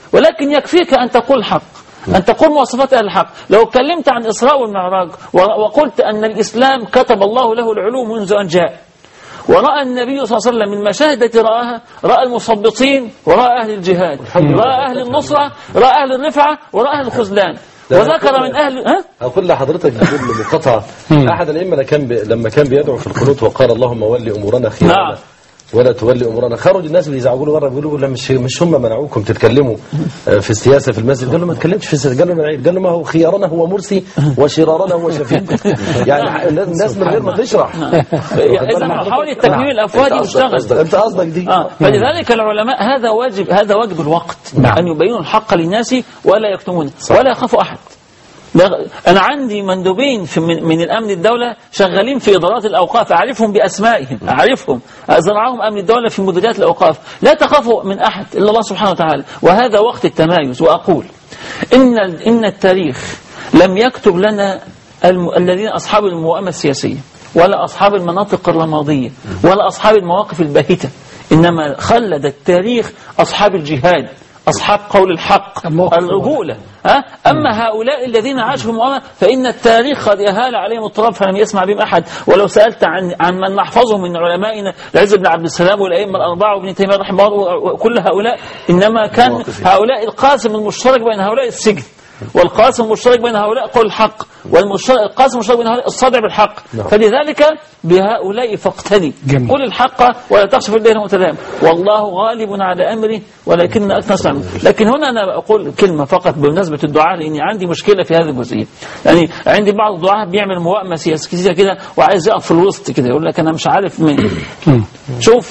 ولكن يكفيك أن تقول الحق أن تقول مواصفات أهل الحق لو اتكلمت عن إسراء والمعراج و- وقلت أن الإسلام كتب الله له العلو منذ أن جاء ورأى النبي صلى الله عليه وسلم من مشاهد التي رآها رأى المثبطين ورأى أهل الجهاد رأى أهل النصرة رأى أهل الرفعة ورأى أهل الخذلان لا، وذكر لا، من أهل ها؟ أقول لحضرتك بدون مقاطعة أحد الأئمة اللي كان بي... لما كان بيدعو في القنوت وقال اللهم ولي أمورنا خيرنا نعم. ولا تولي أمورنا خرج الناس بيزعجوا له بره بيقولوا لا مش مش هم منعوكم تتكلموا آه، في السياسة في المسجد قال له ما تكلمش في السياسة قال له من عيب قال له ما هو خيارنا هو مرسي وشرارنا هو شفيق يعني الناس من غير ما تشرح إذا محاولة تكميم الأفواه دي اشتغل أنت قصدك دي آه. فلذلك العلماء هذا واجب هذا واجب الوقت نعم. أن يبينوا الحق للناس ولا يكتمونه ولا يخافوا أحد ده- أنا عندي مندوبين في من, من الأمن الدولة شغالين في إدارات الأوقاف أعرفهم بأسمائهم أعرفهم زرعهم أمن الدولة في مديريات الأوقاف لا تخافوا من أحد إلا الله سبحانه وتعالى وهذا وقت التمايز وأقول إن ال- إن التاريخ لم يكتب لنا الم... الذين أصحاب الموائمة السياسية ولا أصحاب المناطق الرمادية ولا أصحاب المواقف الباهتة إنما خلد التاريخ أصحاب الجهاد أصحاب قول الحق الموقف الرجولة ها؟ أما هؤلاء الذين عاشوا في المؤامرة فإن التاريخ قد أهال عليهم التراب فلم يسمع بهم أحد ولو سألت عن عن من نحفظه من علمائنا العز بن عبد السلام والأئمة الأربعة وابن تيمية رحمه الله وكل هؤلاء إنما كان هؤلاء القاسم المشترك بين هؤلاء السجن والقاسم المشترك بين هؤلاء قول الحق والقاسم المشترك بين هؤلاء الصدع بالحق فلذلك بهؤلاء فاقتدي جميل. قل الحق ولا تخشى في الليل متلام والله غالب على أمره ولكن أكثر الناس لا يعلمون. لكن هنا أنا أقول كلمة فقط بمناسبة الدعاء لأني عندي مشكلة في هذه الجزئية يعني عندي بعض الدعاء بيعمل موائمة سياسية كده وعايز يقف في الوسط كده يقول لك أنا مش عارف مين شوف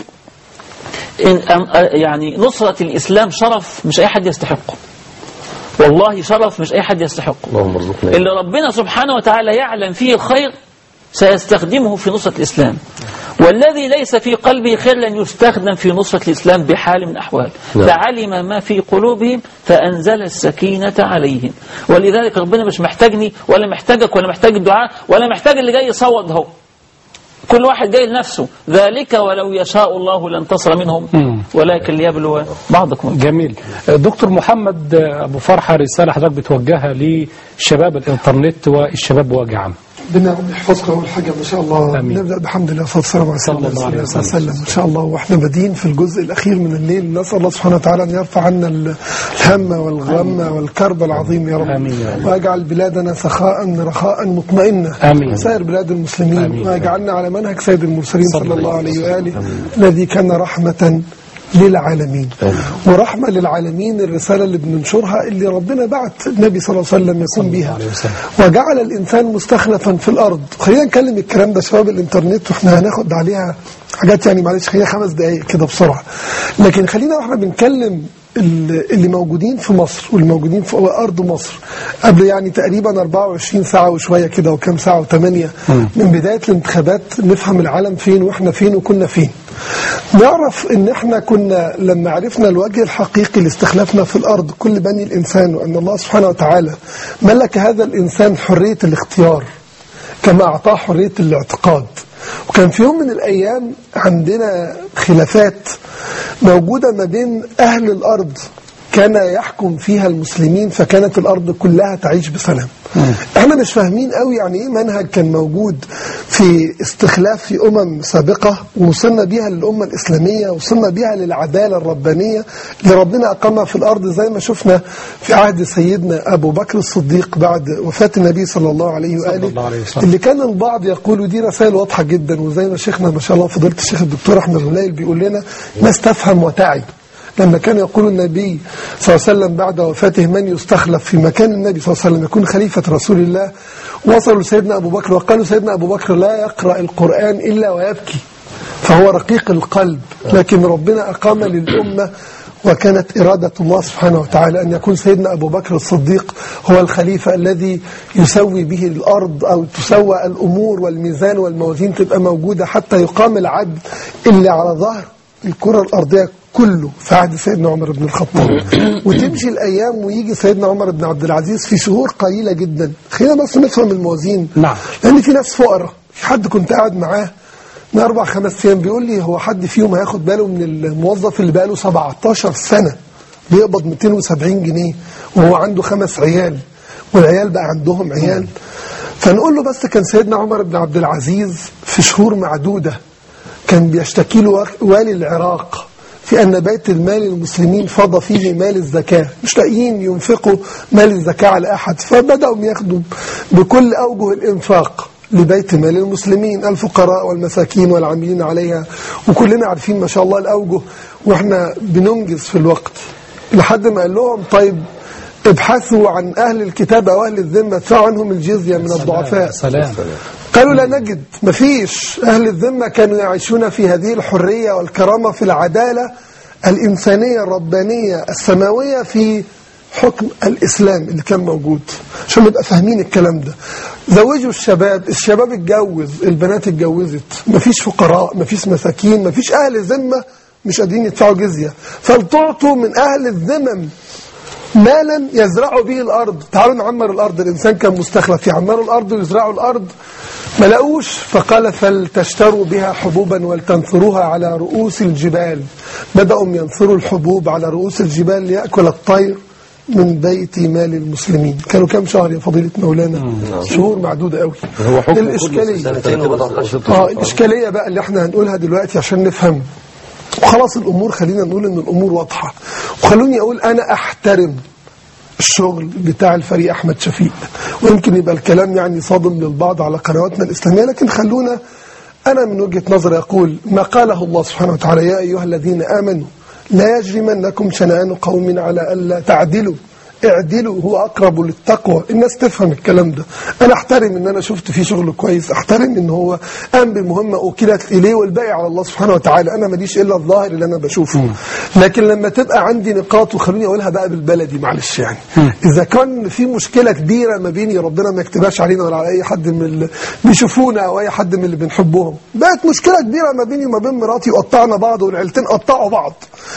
إن أم- يعني نصرة الإسلام شرف مش أي حد يستحقه والله شرف مش أي حد يستحقه اللهم ارزقنا اللي ربنا سبحانه وتعالى يعلم فيه الخير سيستخدمه في نصرة الإسلام والذي ليس في قلبه خير لن يستخدم في نصرة الإسلام بحال من الأحوال نعم. فعلم ما في قلوبهم فأنزل السكينة عليهم ولذلك ربنا مش محتاجني ولا محتاجك ولا محتاج الدعاء ولا محتاج اللي جاي يصوت هو كل واحد جاي لنفسه ذلك ولو يشاء الله لانتصر منهم مم. ولكن ليبلو بعضكم جميل دكتور محمد أبو فرحة رسالة حضرتك بتوجهها لشباب الإنترنت والشباب بوجه عام ربنا رب يحفظك اول حاجه ما شاء الله آمين. نبدا بحمد الله والصلاه والسلام على صلى الله عليه سيدنا وسلم. وسلم ان شاء الله واحنا بادئين في الجزء الاخير من الليل نسال الله سبحانه وتعالى ان يرفع عنا ال- الهم والغم والكرب العظيم يا رب آمين يا رب. واجعل بلادنا سخاء رخاء مطمئنه آمين. سائر بلاد المسلمين آمين. واجعلنا على منهج سيد المرسلين صلى صلى الله الله عليه واله الذي كان رحمه للعالمين ورحمة للعالمين الرسالة اللي بننشرها اللي ربنا بعت النبي صلى الله عليه وسلم يكون بها عليه وسلم. وجعل الإنسان مستخلفا في الأرض خلينا نتكلم الكلام ده شباب الإنترنت وإحنا هناخد عليها حاجات يعني معلش خلينا خمس دقايق كده بسرعة لكن خلينا واحنا بنتكلم ال- اللي موجودين في مصر واللي موجودين في أرض مصر قبل يعني تقريبا 24 ساعة وشوية كده وكم ساعة وثمانية من بداية الانتخابات نفهم العالم فين وإحنا فين وكنا فين نعرف ان احنا كنا لما عرفنا الوجه الحقيقي لاستخلافنا في الارض كل بني الانسان وان الله سبحانه وتعالى ملك هذا الانسان حريه الاختيار كما اعطاه حريه الاعتقاد وكان في يوم من الايام عندنا خلافات موجوده ما بين اهل الارض كان يحكم فيها المسلمين فكانت الارض كلها تعيش بسلام احنا مش فاهمين قوي يعني ايه منهج كان موجود في استخلاف في امم سابقه ووصلنا بيها للامه الاسلاميه وصلنا بيها للعداله الربانيه اللي ربنا اقامها في الارض زي ما شفنا في عهد سيدنا ابو بكر الصديق بعد وفاه النبي صلى الله عليه واله الله عليه وسلم. اللي كان البعض يقول دي رسائل واضحه جدا وزي ما شيخنا ما شاء الله فضيله الشيخ الدكتور احمد هلال بيقول لنا ناس تفهم وتعي لما كان يقول النبي صلى الله عليه وسلم بعد وفاته من يستخلف في مكان النبي صلى الله عليه وسلم يكون خليفة رسول الله وصلوا لسيدنا أبو بكر وقالوا سيدنا أبو بكر لا يقرأ القرآن إلا ويبكي فهو رقيق القلب لكن ربنا أقام للأمة وكانت إرادة الله سبحانه وتعالى أن يكون سيدنا أبو بكر الصديق هو الخليفة الذي يسوي به الأرض أو تسوى الأمور والميزان والموازين تبقى موجودة حتى يقام العدل اللي على ظهر الكرة الأرضية كله في عهد سيدنا عمر بن الخطاب وتمشي الأيام ويجي سيدنا عمر بن عبد العزيز في شهور قليلة جدا خلينا بس نفهم الموازين نعم. لأن في ناس فقراء في حد كنت قاعد معاه من أربع خمس أيام بيقول لي هو حد فيهم هياخد باله من الموظف اللي بقاله 17 سنة بيقبض 270 جنيه وهو عنده خمس عيال والعيال بقى عندهم عيال فنقول له بس كان سيدنا عمر بن عبد العزيز في شهور معدودة كان بيشتكي له والي العراق في أن بيت المال المسلمين فاض فيه مال الزكاة مش لاقيين ينفقوا مال الزكاة على أحد فبدأوا ياخدوا بكل أوجه الإنفاق لبيت مال المسلمين الفقراء والمساكين والعاملين عليها وكلنا عارفين ما شاء الله الأوجه وإحنا بننجز في الوقت لحد ما قال لهم طيب ابحثوا عن أهل الكتاب أو أهل الذمة ادفعوا عنهم الجزية من الضعفاء سلام قالوا لا نجد مفيش أهل الذمة كانوا يعيشون في هذه الحرية والكرامة في العدالة الإنسانية الربانية السماوية في حكم الإسلام اللي كان موجود عشان نبقى فاهمين الكلام ده زوجوا الشباب الشباب اتجوز البنات اتجوزت مفيش فقراء مفيش مساكين مفيش أهل ذمة مش قادرين يدفعوا جزية فلتعطوا من أهل الذمم مالا يزرعوا به الأرض تعالوا نعمر الأرض الإنسان كان مستخلف يعمروا الأرض ويزرعوا الأرض ما لقوش فقال فلتشتروا بها حبوبا ولتنثروها على رؤوس الجبال بدأوا ينثروا الحبوب على رؤوس الجبال ليأكل الطير من بيت مال المسلمين كانوا كام شهر يا فضيلة مولانا شهور معدودة قوي هو حكم كل الإشكالية سنتين وبضع أشهر اه الإشكالية بقى اللي احنا هنقولها دلوقتي عشان نفهم وخلاص الأمور خلينا نقول إن الأمور واضحة وخلوني أقول أنا أحترم الشغل بتاع الفريق أحمد شفيق ويمكن يبقى الكلام يعني صادم للبعض على قنواتنا الإسلامية لكن خلونا أنا من وجهة نظري أقول ما قاله الله سبحانه وتعالى يا أيها الذين آمنوا لا يجرمنكم شنآن قوم على ألا تعدلوا اعدلوا هو أقرب للتقوى الناس تفهم الكلام ده أنا أحترم إن أنا شفت فيه شغل كويس أحترم إن هو قام بمهمة أوكلت إليه والباقي على الله سبحانه وتعالى أنا ماليش إلا الظاهر اللي أنا بشوفه لكن لما تبقى عندي نقاط وخلوني أقولها بقى بالبلدي معلش يعني إذا كان في مشكلة كبيرة ما بيني ربنا ما يكتبهاش علينا ولا على أي حد من اللي بيشوفونا أو أي حد من اللي بنحبهم بقت مشكلة كبيرة ما بيني وما بين مراتي وقطعنا بعض والعيلتين قطعوا بعض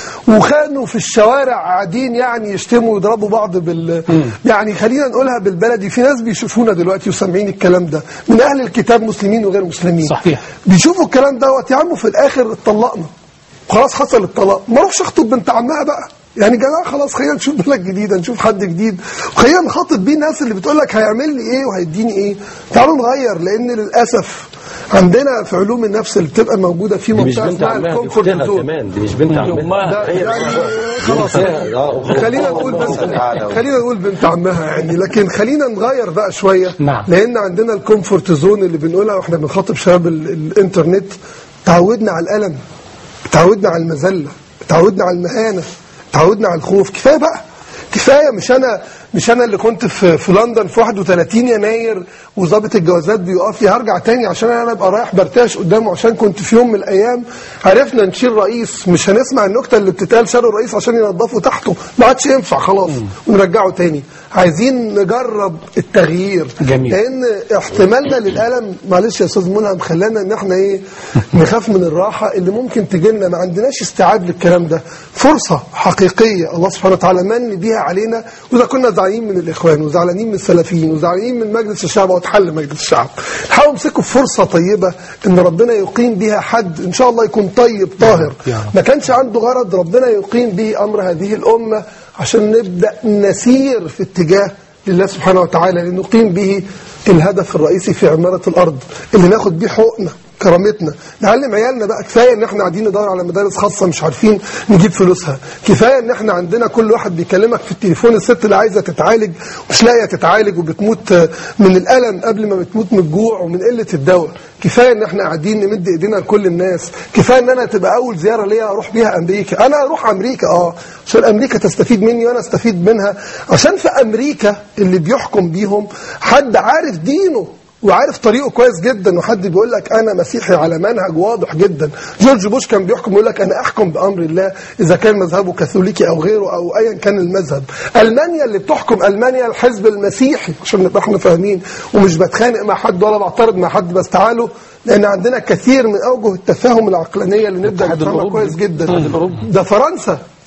وكانوا في الشوارع قاعدين يعني يشتموا ويضربوا بعض بال يعني خلينا نقولها بالبلدي في ناس بيشوفونا دلوقتي وسامعين الكلام ده من اهل الكتاب مسلمين وغير مسلمين صحيح. بيشوفوا الكلام دوت يا عم في الاخر اتطلقنا خلاص حصل الطلاق ما اروحش اخطب بنت عمها بقى يعني يا جماعه خلاص خلينا نشوف بلد جديده نشوف حد جديد وخلينا نخاطب بيه الناس اللي بتقول لك هيعمل لي ايه وهيديني ايه تعالوا نغير لان للاسف عندنا في علوم النفس اللي بتبقى موجوده في دي مش منطقه بنت اسمها عمها دي الكومفورت اختها زون كمان دي مش بنت عمها ده يعني خلاص آه، خلينا نقول بس خلينا نقول بنت عمها يعني لكن خلينا نغير بقى شويه نعم. لان عندنا الكومفورت زون اللي بنقولها واحنا بنخاطب شباب ال- الانترنت تعودنا على الالم تعودنا على المذله تعودنا على المهانه تعودنا على الخوف كفايه بقى كفايه مش انا مش انا اللي كنت في في لندن في 31 يناير وظابط الجوازات بيقف لي هرجع تاني عشان انا ابقى رايح برتاش قدامه عشان كنت في يوم من الايام عرفنا نشيل رئيس مش هنسمع النكته اللي بتتقال شالوا الرئيس عشان ينظفوا تحته ما عادش ينفع خلاص ونرجعه تاني عايزين نجرب التغيير جميل. لان احتمالنا للالم معلش يا استاذ ملهم خلانا ان احنا ايه نخاف من الراحه اللي ممكن تجي لنا ما عندناش استيعاب للكلام ده فرصه حقيقيه الله سبحانه وتعالى من بيها علينا واذا كنا زعلانين من الاخوان وزعلانين من السلفيين وزعلانين من مجلس الشعب وتحل مجلس الشعب حاولوا امسكوا فرصه طيبه ان ربنا يقيم بها حد ان شاء الله يكون طيب طاهر يا رب. ما كانش عنده غرض ربنا يقيم به امر هذه الامه عشان نبدا نسير في اتجاه لله سبحانه وتعالى لنقيم به الهدف الرئيسي في عماره الارض اللي ناخد بيه حقوقنا كرامتنا نعلم عيالنا بقى كفايه ان احنا قاعدين ندور على مدارس خاصه مش عارفين نجيب فلوسها كفايه ان احنا عندنا كل واحد بيكلمك في التليفون الست اللي عايزه تتعالج مش لاقيه تتعالج وبتموت من الالم قبل ما بتموت من الجوع ومن قله الدواء كفايه ان احنا قاعدين نمد ايدينا لكل الناس كفايه ان انا تبقى اول زياره ليا اروح بيها امريكا انا اروح امريكا اه عشان امريكا تستفيد مني وانا استفيد منها عشان في امريكا اللي بيحكم بيهم حد عارف دينه وعارف طريقه كويس جدا وحد بيقول لك انا مسيحي على منهج واضح جدا جورج بوش كان بيحكم يقول لك انا احكم بامر الله اذا كان مذهبه كاثوليكي او غيره او ايا كان المذهب المانيا اللي بتحكم المانيا الحزب المسيحي عشان نبقى احنا فاهمين ومش بتخانق مع حد ولا بعترض مع حد بس تعالوا لان عندنا كثير من اوجه التفاهم العقلانيه اللي نبدا الاتحاد نفهمها الأوروبي. كويس جدا الاتحاد الأوروبي. ده فرنسا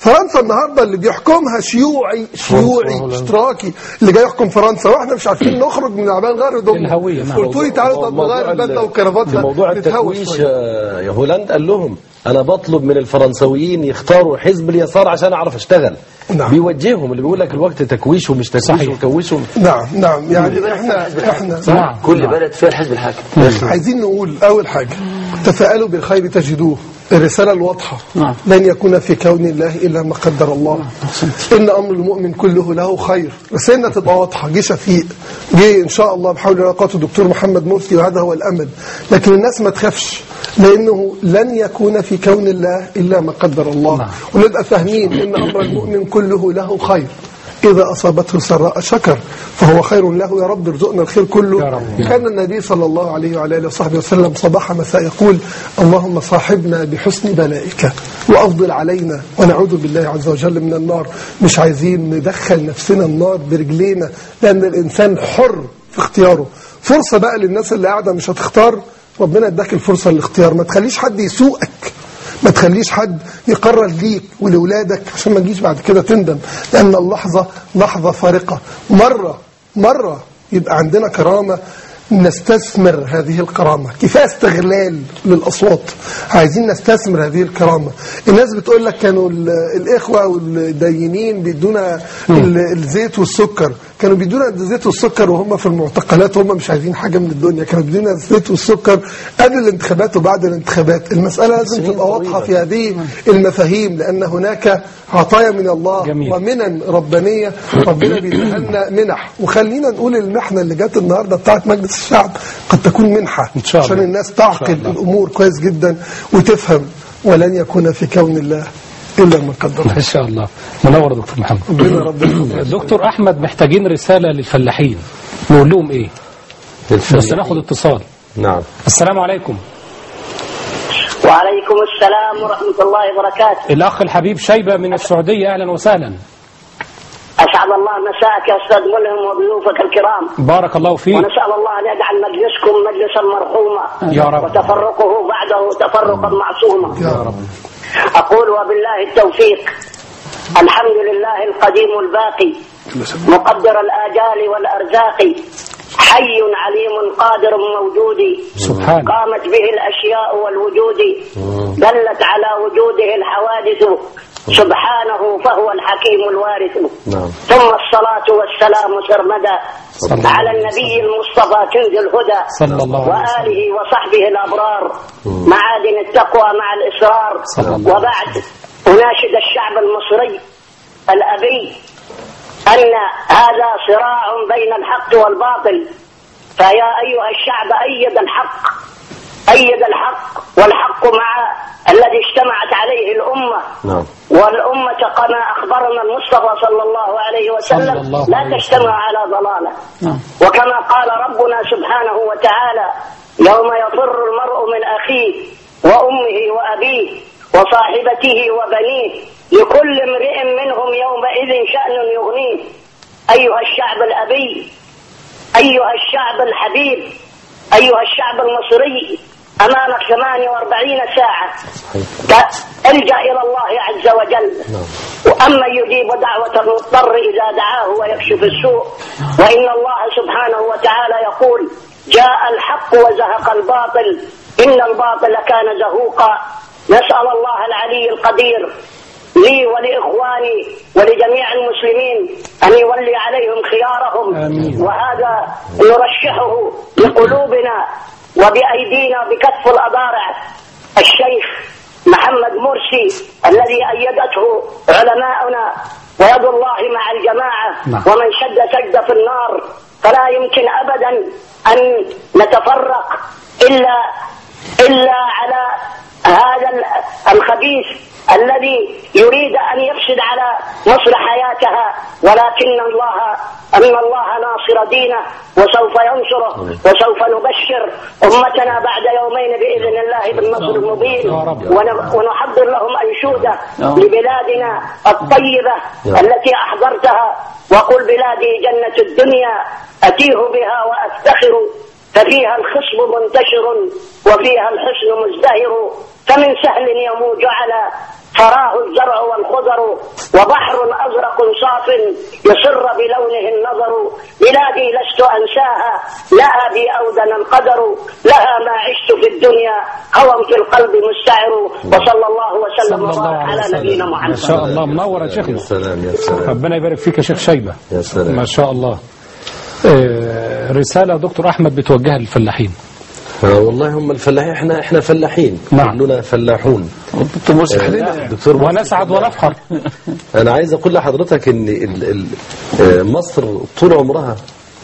فرنسا النهارده اللي بيحكمها شيوعي شيوعي اشتراكي اللي جاي يحكم فرنسا واحنا مش عارفين نخرج من العبان غير هدومنا الهوية، نعم. قلت لي تعالوا طب موضوع نغير ال- البدله والكرافتة موضوع نتهوى التكويش شوية. آه، يا هولندا قال لهم انا بطلب من الفرنسويين يختاروا حزب اليسار عشان اعرف اشتغل نعم. بيوجههم اللي بيقول لك الوقت تكويش ومش تكويش صحيح. وكويش وم- نعم نعم يعني احنا احنا نعم كل بلد فيها الحزب الحاكم عايزين نقول أول حاجة تفاءلوا بالخير تجدوه الرسالة الواضحة نعم. لن يكون في كون الله إلا ما قدر الله إن أمر المؤمن كله له خير رسالنا تبقى واضحة جه شفيق جه إن شاء الله بحول الله قوته الدكتور محمد مرسي وهذا هو الأمل لكن الناس ما تخافش لأنه لن يكون في كون الله إلا ما قدر الله نعم. ونبقى فاهمين إن أمر المؤمن كله له خير إذا أصابته سراء شكر فهو خير له يا رب ارزقنا الخير كله يا رب. كان النبي صلى الله عليه وعلى اله وصحبه وسلم صباح مساء يقول اللهم صاحبنا بحسن بلائك وافضل علينا ونعوذ بالله عز وجل من النار مش عايزين ندخل نفسنا النار برجلينا لان الانسان حر في اختياره فرصه بقى للناس اللي قاعده مش هتختار ربنا اداك الفرصه للاختيار ما تخليش حد يسوقك ما تخليش حد يقرر ليك ولولادك عشان ما تجيش بعد كده تندم لان اللحظه لحظه فارقه مره مره يبقى عندنا كرامه نستثمر هذه الكرامة كفاية استغلال للأصوات عايزين نستثمر هذه الكرامة الناس بتقول لك كانوا ال- الإخوة والدينين بيدونا ال- الزيت والسكر كانوا بيدونا الزيت والسكر وهم في المعتقلات وهم مش عايزين حاجة من الدنيا كانوا بيدونا الزيت والسكر قبل الانتخابات وبعد الانتخابات المسألة لازم تبقى واضحة في هذه المفاهيم لأن هناك عطايا من الله جميل. ومنن ربانية ربنا بيديها لنا منح وخلينا نقول المحنة اللي جت النهاردة بتاعت مجلس الشعب قد تكون منحة إن شاء الله. عشان الناس تعقل الأمور كويس جدا وتفهم ولن يكون في كون الله إلا ما قدر الله. ما شاء الله منور يا دكتور محمد ربنا ربنا دكتور احمد محتاجين رساله للفلاحين نقول لهم ايه بس ناخد اتصال نعم السلام عليكم وعليكم السلام ورحمة الله وبركاته الاخ الحبيب شيبه من السعوديه اهلا وسهلا أسعد الله مساءك يا أستاذ ملهم وضيوفك الكرام بارك الله فيك ونسأل الله أن يجعل مجلسكم مجلسا مرحوما يا رب. وتفرقه بعده تفرقا معصوما يا رب أقول وبالله التوفيق الحمد لله القديم الباقي مقدر الآجال والأرزاق حي عليم قادر موجود سبحان قامت به الأشياء والوجود دلت على وجوده الحوادث سبحانه فهو الحكيم الوارث نعم ثم الصلاة والسلام سرمدا صلى على النبي المصطفى كنز الهدى صلى الله عليه وسلم وآله وصحبه الأبرار معادن التقوى مع الإصرار صلى الله عليه وبعد أناشد الشعب المصري الأبي أن هذا صراع بين الحق والباطل فيا أيها الشعب أيد الحق أيد الحق والحق مع الذي اجتمعت عليه الأمة نعم والأمة كما أخبرنا المصطفى صلى الله عليه صلى وسلم الله لا عليه تجتمع على ضلالة نعم. وكما قال ربنا سبحانه وتعالى يوم يفر المرء من أخيه وأمه وأبيه وصاحبته وبنيه لكل امرئ منهم يومئذ شأن يغنيه أيها الشعب الأبي أيها الشعب الحبيب أيها الشعب المصري أمامك 48 ساعة ت- الجأ إلى الله عز وجل وأما يجيب دعوة المضطر إذا دعاه ويكشف السوء وإن الله سبحانه وتعالى يقول جاء الحق وزهق الباطل إن الباطل كان زهوقا نسأل الله العلي القدير لي ولإخواني ولجميع المسلمين أن يولي عليهم خيارهم آمين. وهذا نرشحه بقلوبنا وبأيدينا بكف الأضارع الشيخ محمد مرسي الذي أيدته علماؤنا ويد الله مع الجماعة نعم. ومن شد سجد في النار فلا يمكن أبدا أن نتفرق إلا إلا على هذا ال- الخبيث الذي يريد أن يفسد على مصر حياتها ولكن الله أن الله ناصر دينه وسوف ينصره وسوف نبشر أمتنا بعد يومين بإذن الله بالنصر المبين يا رب. ون- ونحضر لهم أنشودة آه. لبلادنا الطيبة التي أحضرتها وقل بلادي جنة الدنيا أتيه بها وأفتخر ففيها الخصب منتشر وفيها الحسن مزدهر فمن سهل يموج على تراه الزرع والخضر وبحر أزرق صاف يصر بلونه النظر بلادي لست أنساها لها بي أودنا القدر لها ما عشت في الدنيا هوى في القلب مستعر وصلى الله وسلم صلى الله وبارك عليه على نبينا وسلم ما محمد شاء الله منور يا يا شيخنا سلام يا سلام ربنا يبارك فيك يا شيخ شيبة يا سلام. ما شاء الله آه، رسالة دكتور أحمد بتوجهها للفلاحين آه، والله هم الفلاحين احنا احنا فلاحين نعم. كلنا فلاحون دكتور مرسي آه، دكتور مرسي ونسعد ونفخر انا عايز اقول لحضرتك ان ال ال آه، مصر طول عمرها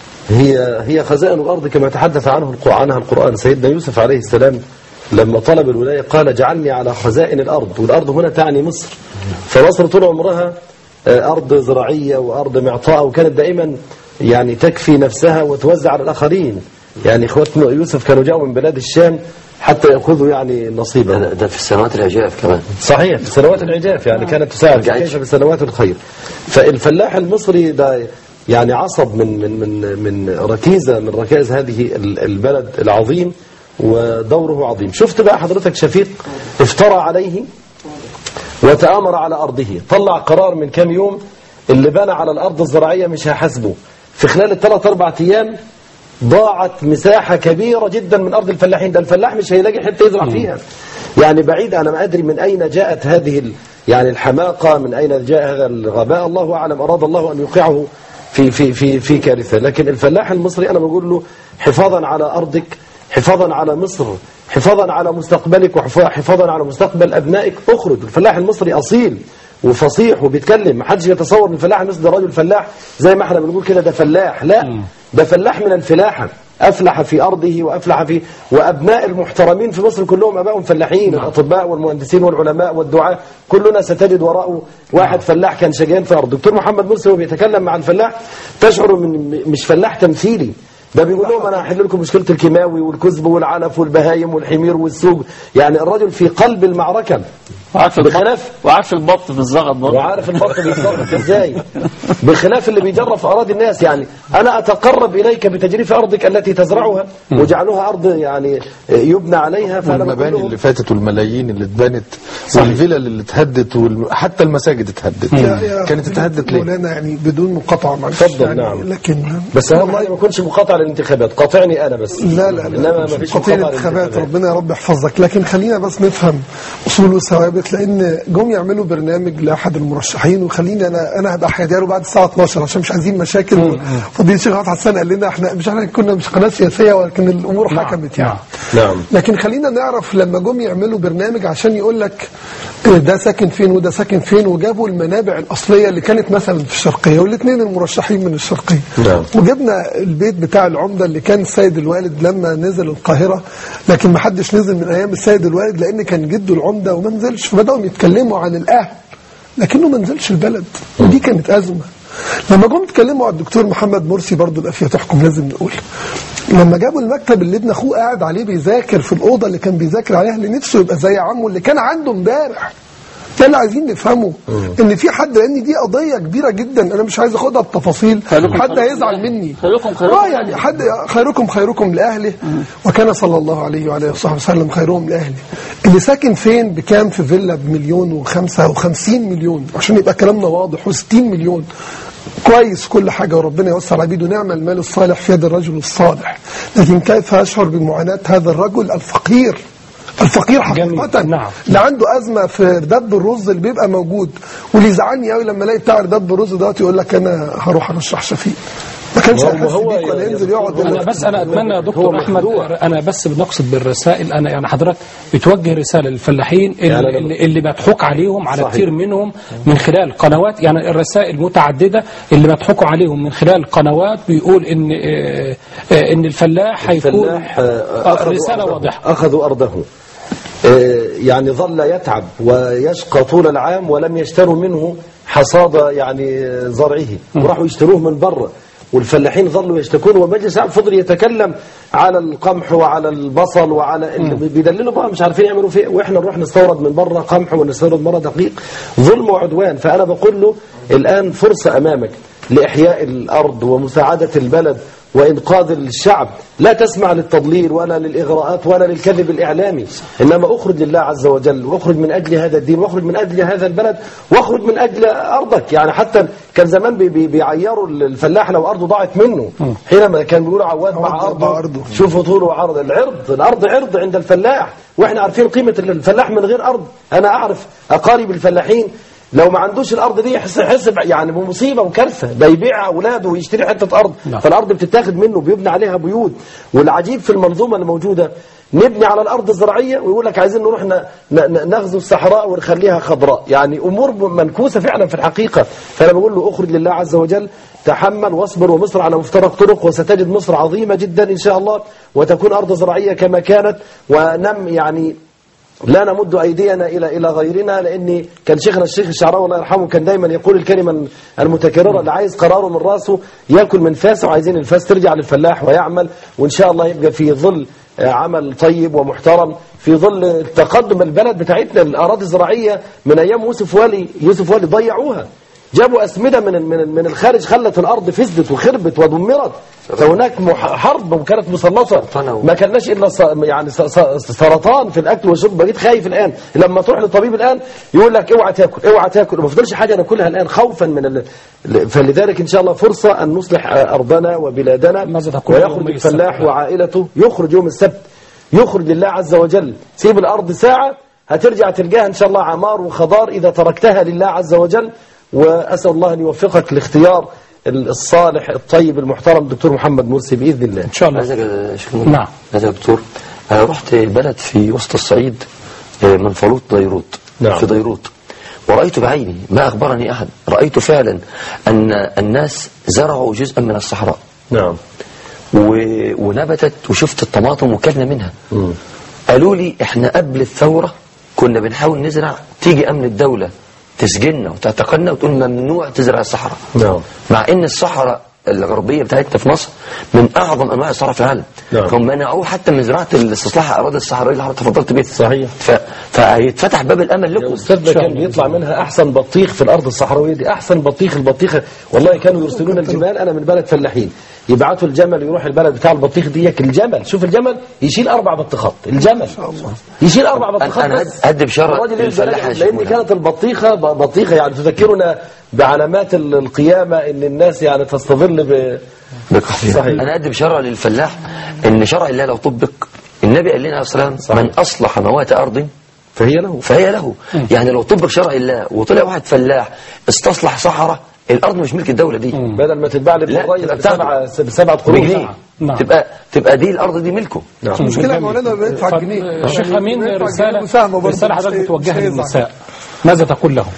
هي هي خزائن الارض كما تحدث عنه الق- عنها القران سيدنا يوسف عليه السلام لما طلب الولايه قال اجعلني على خزائن الارض والارض هنا تعني مصر فمصر طول عمرها آه، ارض زراعيه وارض معطاء وكانت دائما يعني تكفي نفسها وتوزع على الاخرين يعني اخوات يوسف كانوا جاءوا من بلاد الشام حتى ياخذوا يعني نصيبا ده, ده في السنوات العجاف كمان صحيح في سنوات العجاف يعني كانت تساعد العجاف. كيف في سنوات الخير فالفلاح المصري ده يعني عصب من من من من ركيزه من ركائز هذه ال- البلد العظيم ودوره عظيم شفت بقى حضرتك شفيق افترى عليه وتآمر على أرضه طلع قرار من كام يوم اللي بنى على الأرض الزراعية مش هحاسبه في خلال الثلاث أربع أيام ضاعت مساحة كبيرة جدا من أرض الفلاحين ده الفلاح مش هيلاقي حتة يزرع فيها يعني بعيد أنا ما أدري من أين جاءت هذه ال- يعني الحماقة من أين جاء هذا الغباء الله أعلم أراد الله أن يوقعه في في في في كارثة لكن الفلاح المصري أنا بقول له حفاظا على أرضك حفاظا على مصر حفاظا على مستقبلك وحفاظا على مستقبل أبنائك اخرج الفلاح المصري أصيل وفصيح وبيتكلم ما حدش يتصور ان الفلاح المصري ده راجل فلاح زي ما احنا بنقول كده ده فلاح لا ده فلاح من الفلاحه افلح في ارضه وافلح في وابناء المحترمين في مصر كلهم ابائهم فلاحين الاطباء والمهندسين والعلماء والدعاء كلنا ستجد وراءه واحد فلاح كان شجعان في ارض دكتور محمد مرسي وهو بيتكلم مع الفلاح تشعر من مش فلاح تمثيلي ده بيقول لهم انا هحل لكم مشكله الكيماوي والكذب والعلف والبهايم والحمير والسوق يعني الرجل في قلب المعركه وعارف البط بخلاف وعارف البط بالزغط برضه وعارف البط بيتصرف ازاي بخلاف اللي بيجرب في اراضي الناس يعني انا اتقرب اليك بتجريف ارضك التي تزرعها وجعلها ارض يعني يبنى عليها فانا بقول والمباني لهم اللي فاتت والملايين اللي اتبنت والفلل اللي اتهدت وال... حتى المساجد اتهدت يا- يا كانت اتهدت ليه؟ مولانا يعني بدون مقاطعة معلش اتفضل، يعني نعم. لكن بس اهم حاجه ما يكونش مقاطع للانتخابات قاطعني انا بس لا لا انما لا ما مش فيش قطيع مقاطعه الانتخابات للانتخابات ربنا يا رب يحفظك لكن خلينا بس نفهم اصول وثوابت لان جم يعملوا برنامج لاحد المرشحين وخليني انا انا هبقى هديره بعد الساعه 12 عشان مش عايزين مشاكل فضيله الشيخ عبد حسن قال لنا احنا مش احنا كنا مش قناه سياسيه ولكن الامور نعم، حكمت يعني نعم لكن خلينا نعرف لما جم يعملوا برنامج عشان يقول لك ده ساكن فين وده ساكن فين وجابوا المنابع الاصليه اللي كانت مثلا في الشرقيه والاثنين المرشحين من الشرقيه نعم. وجبنا البيت بتاع العمده اللي كان السيد الوالد لما نزل القاهره لكن ما حدش نزل من ايام السيد الوالد لان كان جده العمده وما نزلش فبداوا يتكلموا عن الاهل لكنه ما نزلش البلد ودي كانت ازمه لما جم اتكلموا على الدكتور محمد مرسي برضه الافيه تحكم لازم نقول لما جابوا المكتب اللي ابن اخوه قاعد عليه بيذاكر في الاوضه اللي كان بيذاكر عليها اللي نفسه يبقى زي عمه اللي كان عنده امبارح ده اللي عايزين نفهمه ان في حد لان دي قضيه كبيره جدا انا مش عايز اخدها بتفاصيل خيركم حد خيركم هيزعل لأهله. مني خيركم خيركم اه يعني حد خيركم خيركم لاهله وكان صلى الله عليه وعلى وصحبه وسلم خيرهم لاهله اللي ساكن فين بكام في فيلا بمليون وخمسة وخمسين مليون عشان يبقى كلامنا واضح وستين مليون كويس كل حاجة وربنا يوسع عبيده نعم المال الصالح في يد الرجل الصالح لكن كيف أشعر بمعاناة هذا الرجل الفقير الفقير جميل. حقيقة نعم. اللي عنده أزمة في ردب الرز اللي بيبقى موجود واللي يزعلني قوي لما الاقي بتاع ردب الرز دوت يقول لك أنا هروح أرشح شفيق ما كانش هو- هيحس هو بيك ولا يا- ينزل يقعد انا يقول بس انا اتمنى يا هو دكتور احمد مخدوع. انا بس بنقصد بالرسائل انا يعني حضرتك بتوجه رساله للفلاحين اللي, يعني أنا- اللي, اللي مضحوك عليهم على صحيح. كتير منهم من خلال قنوات يعني الرسائل متعدده اللي مضحوكوا عليهم من خلال قنوات بيقول ان آه، آه، ان الفلاح هيكون الفلاح آه، آه، أخذوا رساله أرضه. واضحه أخذوا أرضه آه، يعني ظل يتعب ويشقى طول العام ولم يشتروا منه حصاد يعني زرعه وراحوا يشتروه من بره والفلاحين ظلوا يشتكون ومجلس الشعب فضل يتكلم على القمح وعلى البصل وعلى اللي بيدللوا بقى مش عارفين يعملوا فيه واحنا نروح نستورد من بره قمح ونستورد مره دقيق ظلم وعدوان فانا بقول له الان فرصه امامك لاحياء الارض ومساعده البلد وإنقاذ الشعب لا تسمع للتضليل ولا للإغراءات ولا للكذب الإعلامي إنما أخرج لله عز وجل وأخرج من أجل هذا الدين وأخرج من أجل هذا البلد وأخرج من أجل أرضك يعني حتى كان زمان بي بي بيعيروا الفلاح لو أرضه ضاعت منه حينما كان بيقولوا عواد مع عواد أرضه مع أرضه. شوفوا طوله وعرض العرض الأرض عرض عند الفلاح وإحنا عارفين قيمة الفلاح من غير أرض أنا أعرف أقارب الفلاحين لو ما عندوش الارض دي يحس يحس ب- يعني بمصيبه وكارثه ده يبيع اولاده ويشتري حته ارض نعم. فالارض بتتاخد منه بيبني عليها بيوت والعجيب في المنظومه اللي موجوده نبني على الارض الزراعيه ويقول لك عايزين نروح ن- ن- ن- نغزو الصحراء ونخليها خضراء يعني امور منكوسه فعلا في الحقيقه فانا بقول له اخرج لله عز وجل تحمل واصبر ومصر على مفترق طرق وستجد مصر عظيمه جدا ان شاء الله وتكون ارض زراعيه كما كانت ونم يعني لا نمد ايدينا الى الى غيرنا لان كان شيخنا الشيخ الشعراوي الله يرحمه كان دايما يقول الكلمه المتكرره اللي عايز قراره من راسه ياكل من فاسه وعايزين الفاس ترجع للفلاح ويعمل وان شاء الله يبقى في ظل آه، عمل طيب ومحترم في ظل تقدم البلد بتاعتنا الاراضي الزراعيه من ايام يوسف والي يوسف والي ضيعوها جابوا اسمده من من من الخارج خلت الارض فسدت وخربت ودمرت فهناك مح- حرب وكانت مسلطه ما كلناش الا ص- يعني ص- ص- سرطان في الاكل والشرب بقيت خايف الان لما تروح للطبيب الان يقول لك اوعى تاكل اوعى تاكل وما فضلش حاجه ناكلها الان خوفا من ال... ل- فلذلك ان شاء الله فرصه ان نصلح آه، ارضنا وبلادنا ماذا تقول يوم ويخرج السبت؟ الفلاح وعائلته يخرج يوم السبت يخرج لله عز وجل سيب الارض ساعه هترجع تلقاها ان شاء الله عمار وخضار اذا تركتها لله عز وجل واسال الله ان يوفقك لاختيار الصالح الطيب المحترم دكتور محمد مرسي باذن الله ان شاء الله عايزك يا شيخ نعم. عايزك يا دكتور انا رحت بلد في وسط الصعيد آه، منفلوط ديروت نعم. في ديروت ورأيت بعيني ما أخبرني أحد رأيت فعلا أن الناس زرعوا جزءا من الصحراء نعم و... ونبتت وشفت الطماطم وكلنا منها قالوا لي احنا قبل الثورة كنا بنحاول نزرع تيجي أمن الدولة تسجننا وتعتقلنا وتقول ممنوع تزرع الصحراء نعم مع ان الصحراء الغربيه بتاعتنا في مصر من اعظم انواع الصحراء في العالم نعم. هم منعوه حتى من زراعه الاستصلاح الاراضي الصحراويه اللي حضرتك تفضلت بيها صحيح. ف... فهيتفتح باب الامل لكم استاذنا كان بيطلع منها احسن بطيخ في الارض الصحراويه دي احسن بطيخ البطيخه والله كانوا يرسلون الجمال انا من بلد فلاحين يبعتوا الجمل يروح البلد بتاع البطيخ دي ياكل الجمل شوف الجمل يشيل اربع بطيخات الجمل يشيل اربع بطيخات أنا بس. هد- هدي بشارة الراجل ينزل للفلاح يا يجي- شيخ لان مولانا. كانت البطيخه ب- بطيخه يعني تذكرنا بعلامات ال- القيامه ان الناس يعني تستظل ب بقى- صحيح. انا ادي بشرع للفلاح ان شرع الله لو طبق النبي قال لنا عليه الصلاه والسلام من اصلح موات ارض فهي له فهي له يعني لو طبق شرع الله وطلع واحد فلاح استصلح صحراء الارض مش ملك الدوله دي بدل ما تتباع لابن لا، الريس تبقى بسبعه بسبعه قروش بجنيه نعم. تبقى تبقى دي الارض دي ملكه نعم. المشكله يا مولانا بيدفع طب، جنيه الشيخ يعني امين بيدفع جنيه رساله مساهمة برضه، رساله مش حضرتك هي- بتوجهها مش هيزعل. للنساء ماذا تقول لهم؟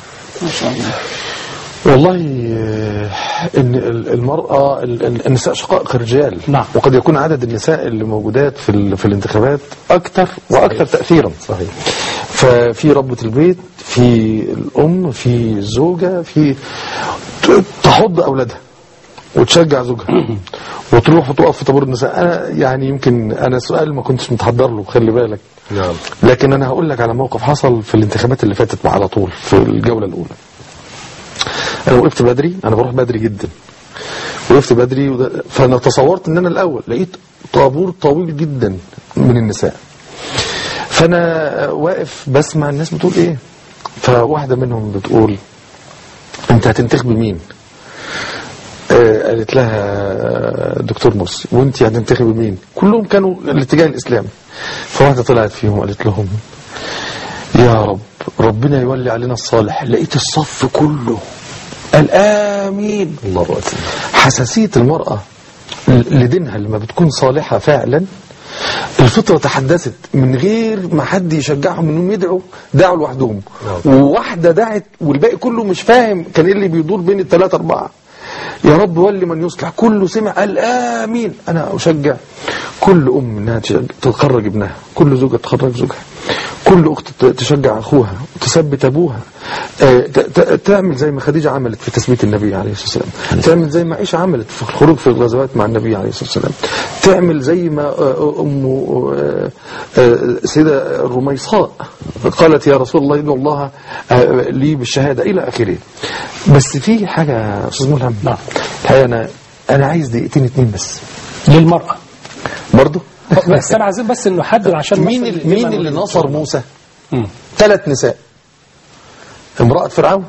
والله آه، ان ال- المراه ال- ال- النساء شقائق الرجال نعم. وقد يكون عدد النساء اللي موجودات في ال- في الانتخابات اكثر واكثر تاثيرا صحيح ففي ربة البيت في الأم في الزوجة في ت- تحض أولادها وتشجع زوجها وتروح وتقف في طابور النساء أنا يعني يمكن أنا سؤال ما كنتش متحضر له خلي بالك نعم لكن أنا هقول لك على موقف حصل في الانتخابات اللي فاتت على طول في الجولة الأولى أنا وقفت بدري أنا بروح بدري جدا وقفت بدري وده- فأنا تصورت إن أنا الأول لقيت طابور طويل جدا من النساء فانا واقف بسمع الناس بتقول ايه فواحده منهم بتقول انت هتنتخبي مين آه قالت لها دكتور مرسي وانت هتنتخبي مين كلهم كانوا الاتجاه الاسلامي فواحده طلعت فيهم وقالت لهم يا رب ربنا يولي علينا الصالح لقيت الصف كله قال امين الله أكبر حساسية المرأة لدينها لما بتكون صالحة فعلا الفطرة تحدثت من غير ما حد يشجعهم انهم يدعوا دعوا لوحدهم وواحدة دعت والباقي كله مش فاهم كان ايه اللي بيدور بين الثلاثة أربعة يا رب ولي من يصلح كله سمع قال آمين أنا أشجع كل أم إنها تشجع- تخرج ابنها كل زوجة تخرج زوجها كل أخت ت- تشجع أخوها تثبت أبوها آه، ت- ت- تعمل زي ما خديجة عملت في تثبيت النبي عليه الصلاة والسلام تعمل زي ما عائشة عملت في الخروج في الغزوات مع النبي عليه الصلاة والسلام تعمل زي ما آه، أم آه، آه، سيدة الرميصاء قالت يا رسول الله ادعو الله آه، لي بالشهادة إلى آخره بس في حاجة يا أستاذ ملهم نعم. الحقيقة أنا أنا عايز دقيقتين اتنين بس للمرأة برضه بس انا عايزين بس انه نحدد عشان مين نصل ال- مين لما اللي نريد. نصر موسى مم. ثلاث نساء امرأة فرعون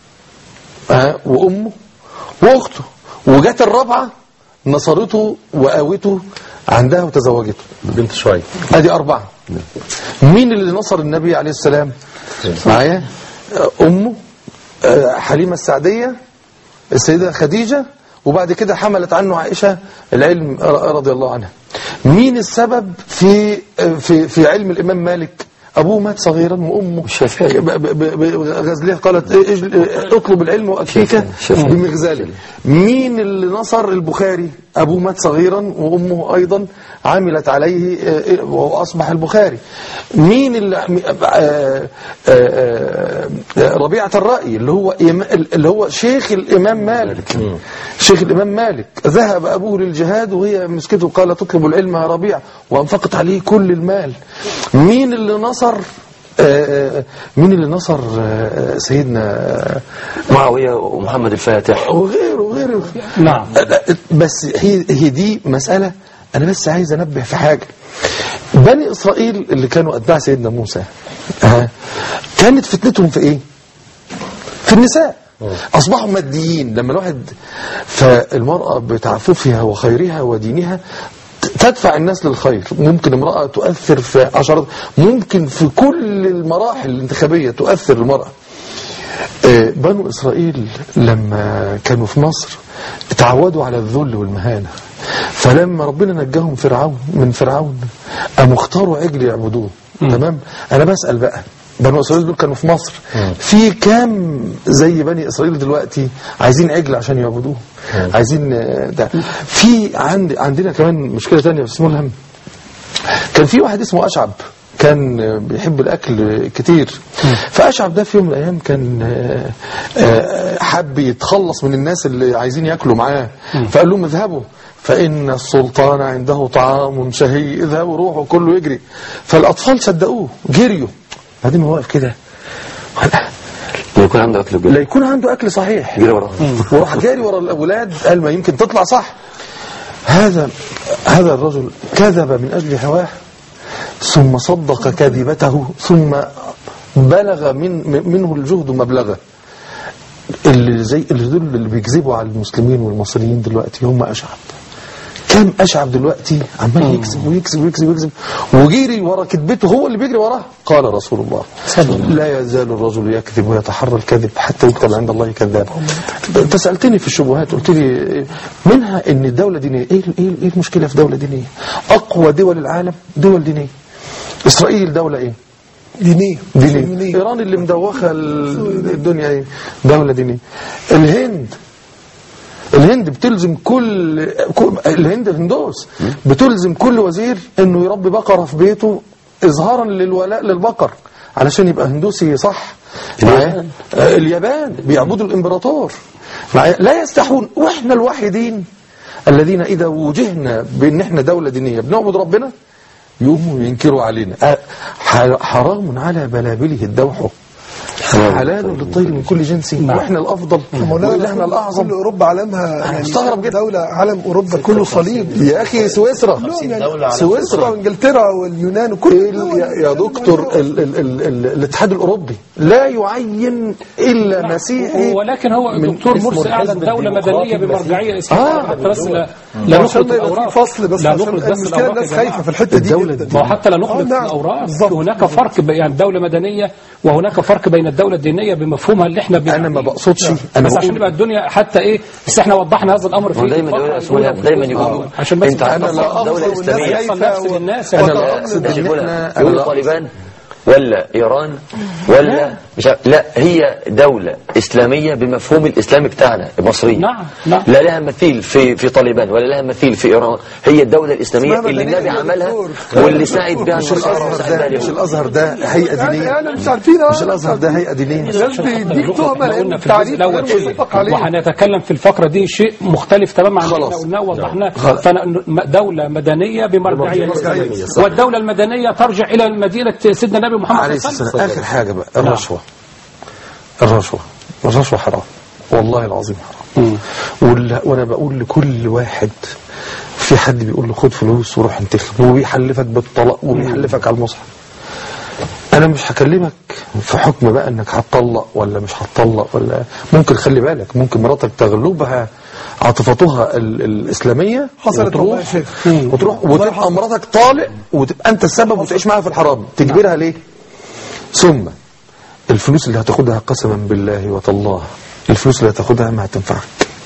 آه وأمه وأخته وجت الرابعة نصرته وقاوته عندها وتزوجته بنت شوية ادي أربعة مين اللي نصر النبي عليه السلام معايا آه، أمه آه، حليمة السعدية السيدة خديجة وبعد كده حملت عنه عائشة العلم ر- رضي الله عنها مين السبب في في في علم الإمام مالك أبوه مات صغيرا وأمه الشافعي. ب- ب- ب- ب- غزلية قالت اجل- اطلب العلم وأكفيك الشافعي. بمغزاله مين اللي نصر البخاري أبوه مات صغيرا وأمه أيضا عملت عليه آه، وأصبح البخاري مين اللي آه، آه، آه، آه، ربيعة الرأي اللي هو إمام- اللي هو شيخ الإمام مالك شيخ الإمام مالك ذهب أبوه للجهاد وهي مسكته قال تطلب العلم يا ربيع وأنفقت عليه كل المال مين اللي نصر آه، آه، مين اللي نصر آه، سيدنا آه، معاوية ومحمد الفاتح وغيره وغيره نعم بس هي هي دي مسألة أنا بس عايز أنبه في حاجة بني إسرائيل اللي كانوا أتباع سيدنا موسى ها كانت فتنتهم في إيه؟ في النساء أصبحوا ماديين لما الواحد فالمرأة بتعففها وخيرها ودينها تدفع الناس للخير ممكن امرأة تؤثر في عشرات ممكن في كل المراحل الانتخابية تؤثر المرأة آه، بنو إسرائيل لما كانوا في مصر تعودوا على الذل والمهانة فلما ربنا نجاهم فرعون من فرعون قاموا اختاروا عجل يعبدوه تمام أنا بسأل بقى بنو إسرائيل دول كانوا في مصر في كام زي بني إسرائيل دلوقتي عايزين عجل عشان يعبدوه عايزين آه، ده في عند عندنا كمان مشكلة تانية بس الهم كان في واحد اسمه أشعب كان بيحب الأكل كتير فأشعب ده في يوم من الأيام كان آه، آه، حب يتخلص من الناس اللي عايزين يأكلوا معاه فقال لهم اذهبوا فإن السلطان عنده طعام شهي اذهبوا روحوا كله يجري فالأطفال صدقوه جريوا بعدين هو واقف كده يكون عنده أكل لا بجد يكون عنده أكل صحيح جري وراه وراح جاري ورا الأولاد قال ما يمكن تطلع صح هذا هذا الرجل كذب من أجل هواه ثم صدق كذبته ثم بلغ من من- منه الجهد مبلغه اللي زي اللي دول اللي بيكذبوا على المسلمين والمصريين دلوقتي هم أشعب كم أشعب دلوقتي عمال يكذب ويكذب ويكذب ويكذب وجيري ورا كذبته هو اللي بيجري وراه قال رسول الله لا يزال الرجل يكذب ويتحرى الكذب حتى يكتب عند الله كذاب انت سألتني في الشبهات قلت لي منها ان الدولة دينية ايه ايه ايه المشكلة في دولة دينية اقوى دول العالم دول دينية اسرائيل دولة ايه دينية دينية صهيونية. ايران اللي مدوخة ال- الدنيا ايه دولة دينية الهند الهند بتلزم كل كل- الهند الهندوس بتلزم كل وزير انه يربي بقرة في بيته اظهارا للولاء للبقر علشان يبقى هندوسي صح معايا؟ آه، اليابان بيعبدوا الامبراطور معايا؟ لا يستحون واحنا الوحيدين الذين اذا وجهنا بان احنا دولة دينية بنعبد ربنا يقوموا ينكروا علينا آه، ح- حرام على بلابله الدوح حلال للطير من كل جنس واحنا الافضل مولانا والهنا الاعظم كل اوروبا علمها يعني مستغرب جدا. دولة علم اوروبا كله صليب يا اخي سويسرا كلهم يعني دولة على سويسرا سويسرا. وانجلترا واليونان وكل ال- يا, يا دكتور ال ال ال ال الاتحاد الاوروبي لا يعين الا مسيحي ولكن هو من الدكتور اسمه مرسي اعلن الحزب دولة الديمقراطي مدنية بمرجعية المسيحي. اسلامية آه. حتى بس لا لا عشان نخرج ما يبقى في الأوراق فصل بس لا عشان نخرج بس المشكلة الأوراق الناس يا خايفة جماعة. في الحتة دي الدولة جدا دي. ما هو حتى لا آه، نخلط نعم. الأوراق بالظبط. هناك فرق ب- يعني دولة مدنية وهناك فرق بين الدولة الدينية بمفهومها اللي احنا انا ما بنعنيه. بقصدش انا بس عشان بقول يبقى الدنيا حتى ايه بس احنا وضحنا هذا الامر في هو دايما الفقرة يقول يا الأولى أسماء، دايما والجزء يقول الأول. عشان بس انت عندك أنا لا دولة أفضل إسلامية يحصل نفس للناس أنا يا لا جماعة. أقصد ماشي إن يقول إحنا- يقول أنا لا- طالبان ولا إيران ولا مش عارف- لا هي دولة إسلامية بمفهوم الإسلام بتاعنا المصري نعم، نعم. لا لها مثيل في في طالبان ولا لها مثيل في إيران هي الدولة الإسلامية اسمها اللي مدنية النبي يا عملها دكتور. واللي ساعد بها مش النصارى الازهر وساعد بها ده مش اليهود الازهر ده هيئه يعني دينيه انا مش عارفين آه، مش الازهر ده هيئه دينيه الناس بيديك تهمة احنا لأن قلنا في الجزء التعريف الاول غير شيء متفق عليه وهنتكلم في الفقره دي شيء مختلف تماما عن اللي احنا خلاص. قلناه ووضحناه خلاص. فدوله مدنيه بمرجعيه بمرجعية الإسلامية. صح. والدوله المدنيه ترجع الى مدينه سيدنا النبي محمد عليه صلى الله الصلاه عليه والسلام وسلم اخر حاجه بقى الرشوه الرشوه الرشوه حرام والله العظيم حرام وال- وانا بقول لكل واحد في حد بيقول له خد فلوس وروح انتخب وبيحلفك بالطلاق وبيحلفك على المصحف انا مش هكلمك في حكم بقى انك هتطلق ولا مش هتطلق ولا ممكن خلي بالك ممكن مراتك تغلبها عاطفتها ال- الاسلاميه حصلت والله يا وتروح شيخ. وتروح وتبقى مراتك طالق وتبقى انت السبب وتعيش معاها في الحرام تجبرها ليه ثم الفلوس اللي هتاخدها قسما بالله وتالله الفلوس اللي هتاخدها ما هتنفعك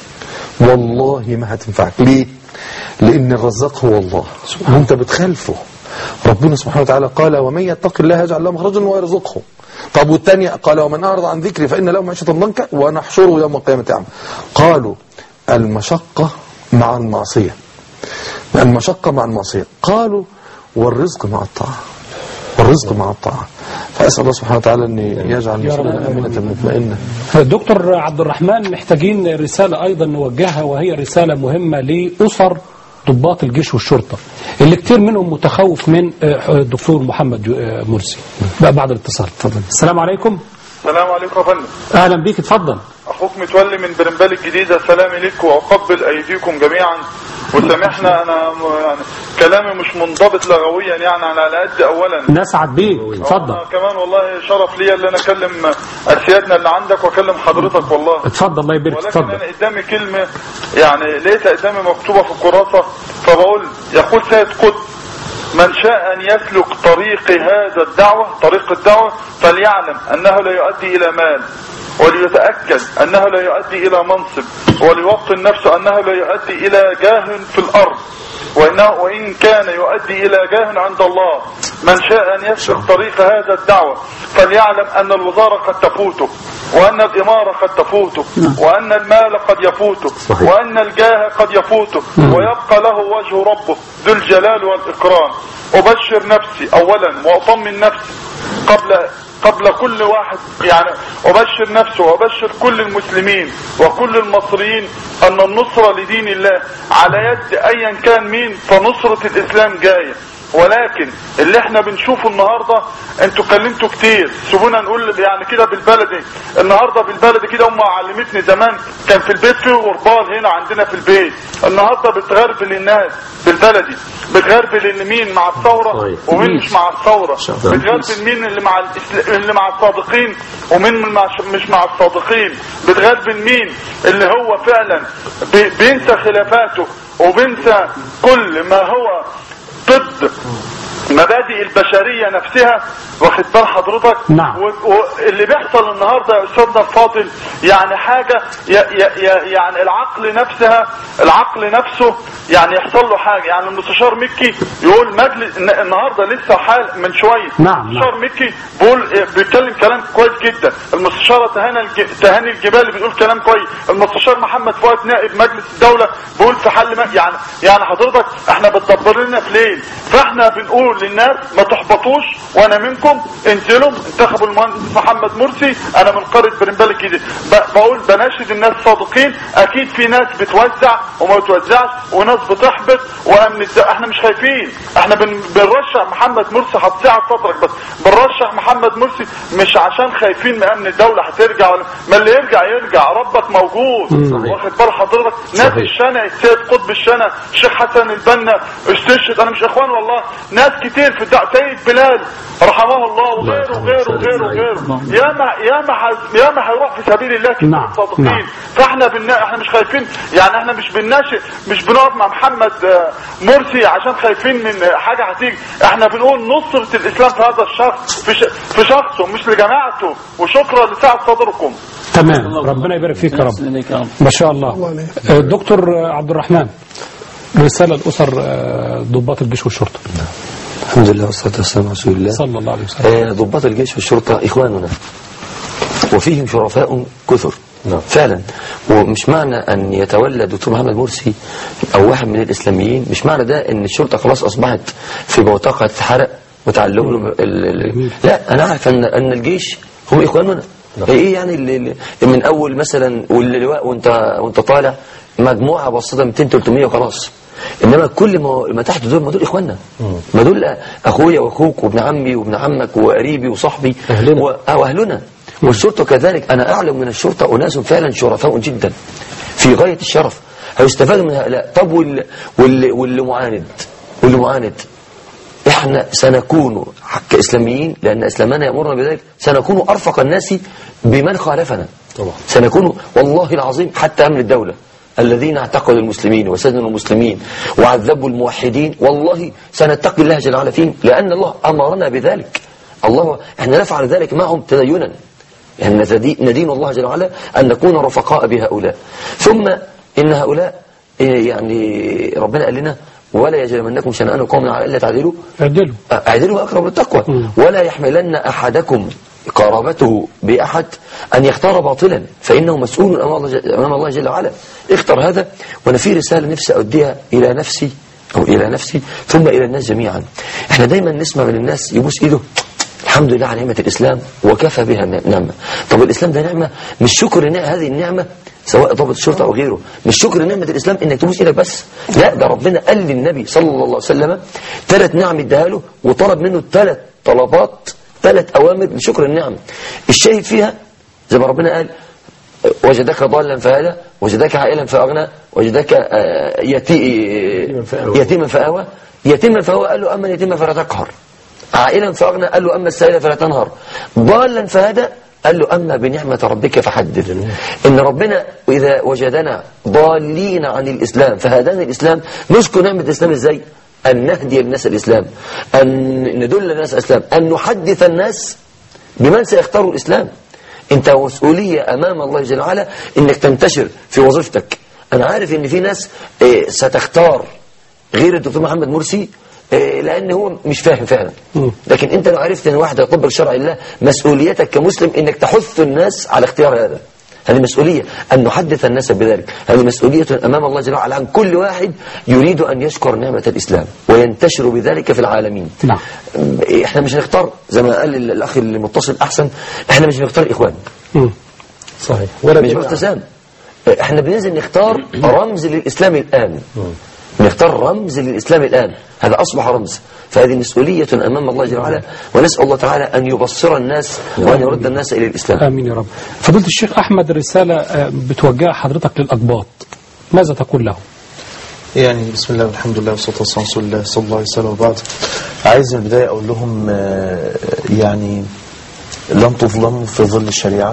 والله ما هتنفعك ليه لان الرزاق هو الله وانت بتخالفه ربنا سبحانه وتعالى قال ومن يتق الله يجعل له مخرجا ويرزقه طب والثانيه قال ومن اعرض عن ذكري فان له معيشه ضنكا ونحشره يوم القيامه اعمى قالوا المشقه مع المعصيه المشقه مع المعصيه قالوا والرزق مع الطاعه والرزق مع الطاعه فاسال الله سبحانه وتعالى ان يجعل مسلمنا امنه مطمئنه دكتور عبد الرحمن محتاجين رسالة أيضا نوجهها وهي رسالة مهمة لأسر ضباط الجيش والشرطة اللي كتير منهم متخوف من آه، الدكتور محمد آه، مرسي بقى بعد الاتصال اتفضل السلام عليكم السلام عليكم يا فندم أهلا بيك اتفضل اخوك متولي من برنبال الجديدة سلامي لك واقبل ايديكم جميعا وسامحنا انا م- يعني كلامي مش منضبط لغويا يعني انا على قد اولا نسعد بيك اتفضل أنا كمان والله شرف ليا ان انا اكلم اسيادنا اللي عندك واكلم حضرتك والله اتفضل الله يبارك ولكن اتفضل انا قدامي كلمة يعني لقيتها قدامي مكتوبة في الكراسة فبقول يقول سيد قطب من شاء أن يسلك طريق هذا الدعوة طريق الدعوة فليعلم أنه لا يؤدي إلى مال وليتأكد أنه لا يؤدي إلى منصب وليوطن نفسه أنه لا يؤدي إلى جاه في الأرض وإنه وإن كان يؤدي إلى جاه عند الله من شاء أن يسلك طريق هذا الدعوة فليعلم أن الوزارة قد تفوته وأن الإمارة قد تفوته وأن المال قد يفوته وأن الجاه قد يفوته ويبقى له وجه ربه ذو الجلال والإكرام أبشر نفسي أولا وأطمن نفسي قبل قبل كل واحد يعني أبشر نفسي وأبشر كل المسلمين وكل المصريين أن النصرة لدين الله على يد أيا كان مين فنصرة الإسلام جاية ولكن اللي احنا بنشوفه النهاردة انتوا اتكلمتوا كتير سيبونا نقول يعني كده بالبلدي النهاردة بالبلدي كده امها علمتني زمان كان في البيت فيه غربال هنا عندنا في البيت النهاردة بتغربل الناس بالبلدي بتغربل اللي مين مع الثورة طيب. ومين مش مع الثورة بتغربل مين اللي مع الإسل- اللي مع الصادقين ومين من مع مش مع الصادقين بتغربل مين اللي هو فعلا بي- بينسى خلافاته وبينسى كل ما هو ضد مبادئ البشرية نفسها واخد بال حضرتك نعم. و- واللي بيحصل النهاردة يا أستاذنا الفاضل يعني حاجة ي ي ي يعني العقل نفسها العقل نفسه يعني يحصل له حاجة يعني المستشار مكي يقول مجلس الن- النهاردة لسه حال من شوية نعم، المستشار مكي بيقول بيتكلم كلام كويس جدا المستشارة تهاني الج... تهاني الجبالي بيقول كلام كويس المستشار محمد فؤاد نائب مجلس الدولة بيقول في حل ما... يعني يعني حضرتك احنا بتدبر لنا في ليل فاحنا بنقول للناس ما تحبطوش وانا منكم انزلوا انتخبوا المهندس محمد مرسي انا من قرية برنبال الجديد ب... بقول بناشد الناس صادقين اكيد في ناس بتوزع وما بتوزعش وناس بتحبط وامن الد... احنا مش خايفين احنا بن... بنرشح محمد مرسي هتساعد صدرك بس بنرشح محمد مرسي مش عشان خايفين من امن الدولة هترجع ولا ما اللي يرجع يرجع ربك موجود واخد بال حضرتك ناس الشنا السيد قطب الشنا الشيخ حسن البنا استشهد انا مش اخوان والله ناس كتير في الدعوة سيد بلال رحمه الله وغيره وغيره وغيره وغيره ياما ياما ح- ياما هيروح في سبيل الله كتير نعم، صادقين نعم. فاحنا بنا... احنا مش خايفين يعني احنا مش بنناشئ مش بنقف مع محمد آه، مرسي عشان خايفين من آه، حاجه هتيجي احنا بنقول نصرة الاسلام في هذا الشخص في, ش... في شخصه مش لجماعته وشكرا لسعة صدركم تمام ربنا يبارك فيك يا رب يحسن إليك يا رب. ما شاء الله آه، دكتور آه، عبد الرحمن رسالة لأسر آه، ضباط الجيش والشرطة الحمد لله والصلاة والسلام على رسول الله صلى الله عليه وسلم آه، ضباط الجيش والشرطة إخواننا وفيهم شرفاء كثر فعلا ومش معنى أن يتولى دكتور محمد مرسي أو واحد من الإسلاميين مش معنى ده أن الشرطة خلاص أصبحت في بوتقة حرق وتعلموا له ال- ال- لا أنا أعرف أن أن الجيش هم إخواننا إيه يعني اللي اللي من أول مثلا واللواء وأنت وأنت طالع مجموعة بسيطة 200 300 وخلاص انما كل ما ما تحت دول ما دول اخواننا ما دول اخويا واخوك وابن عمي وابن عمك وقريبي وصاحبي أهلنا. و- آه، واهلنا والشرطه كذلك انا اعلم من الشرطه اناس فعلا شرفاء جدا في غايه الشرف هيستفاد من هؤلاء طب واللي, واللي, واللي معاند واللي معاند احنا سنكون كاسلاميين لان اسلامنا يامرنا بذلك سنكون ارفق الناس بمن خالفنا طبعا. سنكون والله العظيم حتى امن الدوله الذين اعتقلوا المسلمين وسجنوا المسلمين وعذبوا الموحدين والله سنتقي الله جل وعلا فيهم لان الله امرنا بذلك الله احنا نفعل ذلك معهم تدينا يعني ندي- ندين الله جل وعلا ان نكون رفقاء بهؤلاء ثم ان هؤلاء إيه يعني ربنا قال لنا ولا يجرمنكم شنآن قوم على الا تعدلوا اعدلوا اعدلوا اقرب للتقوى ولا يحملن احدكم قرابته باحد ان يختار باطلا فانه مسؤول امام الله جل, أمام الله جل وعلا اختر هذا وانا في رساله نفسي اوديها الى نفسي او الى نفسي ثم الى الناس جميعا احنا دايما نسمع من الناس يبوس ايده الحمد لله على نعمة الإسلام وكفى بها نعمة طب الإسلام ده نعمة مش شكر نعمة هذه النعمة سواء ضابط الشرطة أو غيره مش شكر نعمة الإسلام إنك تبوس إيدك بس لا ده ربنا قال للنبي صلى الله عليه وسلم ثلاث نعم اداها له وطلب منه ثلاث طلبات ثلاث أوامر لشكر النعم الشاهد فيها زي ما ربنا قال وجدك ضالا فهدى وجدك عائلا فأغنى وجدك آه، يتي فآوى. يتيما فآوى يتيما فهو قال له أما اليتيم فلا تقهر عائلا فأغنى قال له أما السائل فلا تنهر ضالا فهدى قال له أما بنعمة ربك فحدث إن ربنا إذا وجدنا ضالين عن الإسلام فهدانا الإسلام نشكر نعمة الإسلام إزاي أن نهدي الناس الإسلام أن ندل الناس على الإسلام أن نحدث الناس بمن سيختار الإسلام أنت مسؤولية أمام الله جل وعلا أنك تنتشر في وظيفتك أنا عارف أن في ناس إيه، ستختار غير الدكتور محمد مرسي إيه، لأن هو مش فاهم فعلا لكن أنت لو عرفت أن واحد يطبق شرع الله مسؤوليتك كمسلم أنك تحث الناس على اختيار هذا هذه مسؤولية أن نحدث الناس بذلك هذه مسؤولية أمام الله جل وعلا عن كل واحد يريد أن يشكر نعمة الإسلام وينتشر بذلك في العالمين نعم. احنا مش هنختار زي ما قال الأخ المتصل أحسن احنا مش بنختار إخوان مم. صحيح ولا مش جماعة. بالتزام احنا بننزل نختار رمز للإسلام الآن نختار رمز للإسلام الآن هذا أصبح رمز فهذه مسؤولية أمام الله جل وعلا ونسأل الله تعالى أن يبصر الناس وأن يرد الناس إلى الإسلام آمين يا رب فضيلة الشيخ أحمد رسالة آه، بتوجهها حضرتك للأقباط ماذا تقول لهم يعني بسم الله والحمد لله والصلاة والسلام على رسول الله صلى الله عليه وسلم وبعد عايز من البداية أقول لهم آه، يعني لن تظلموا في ظل الشريعة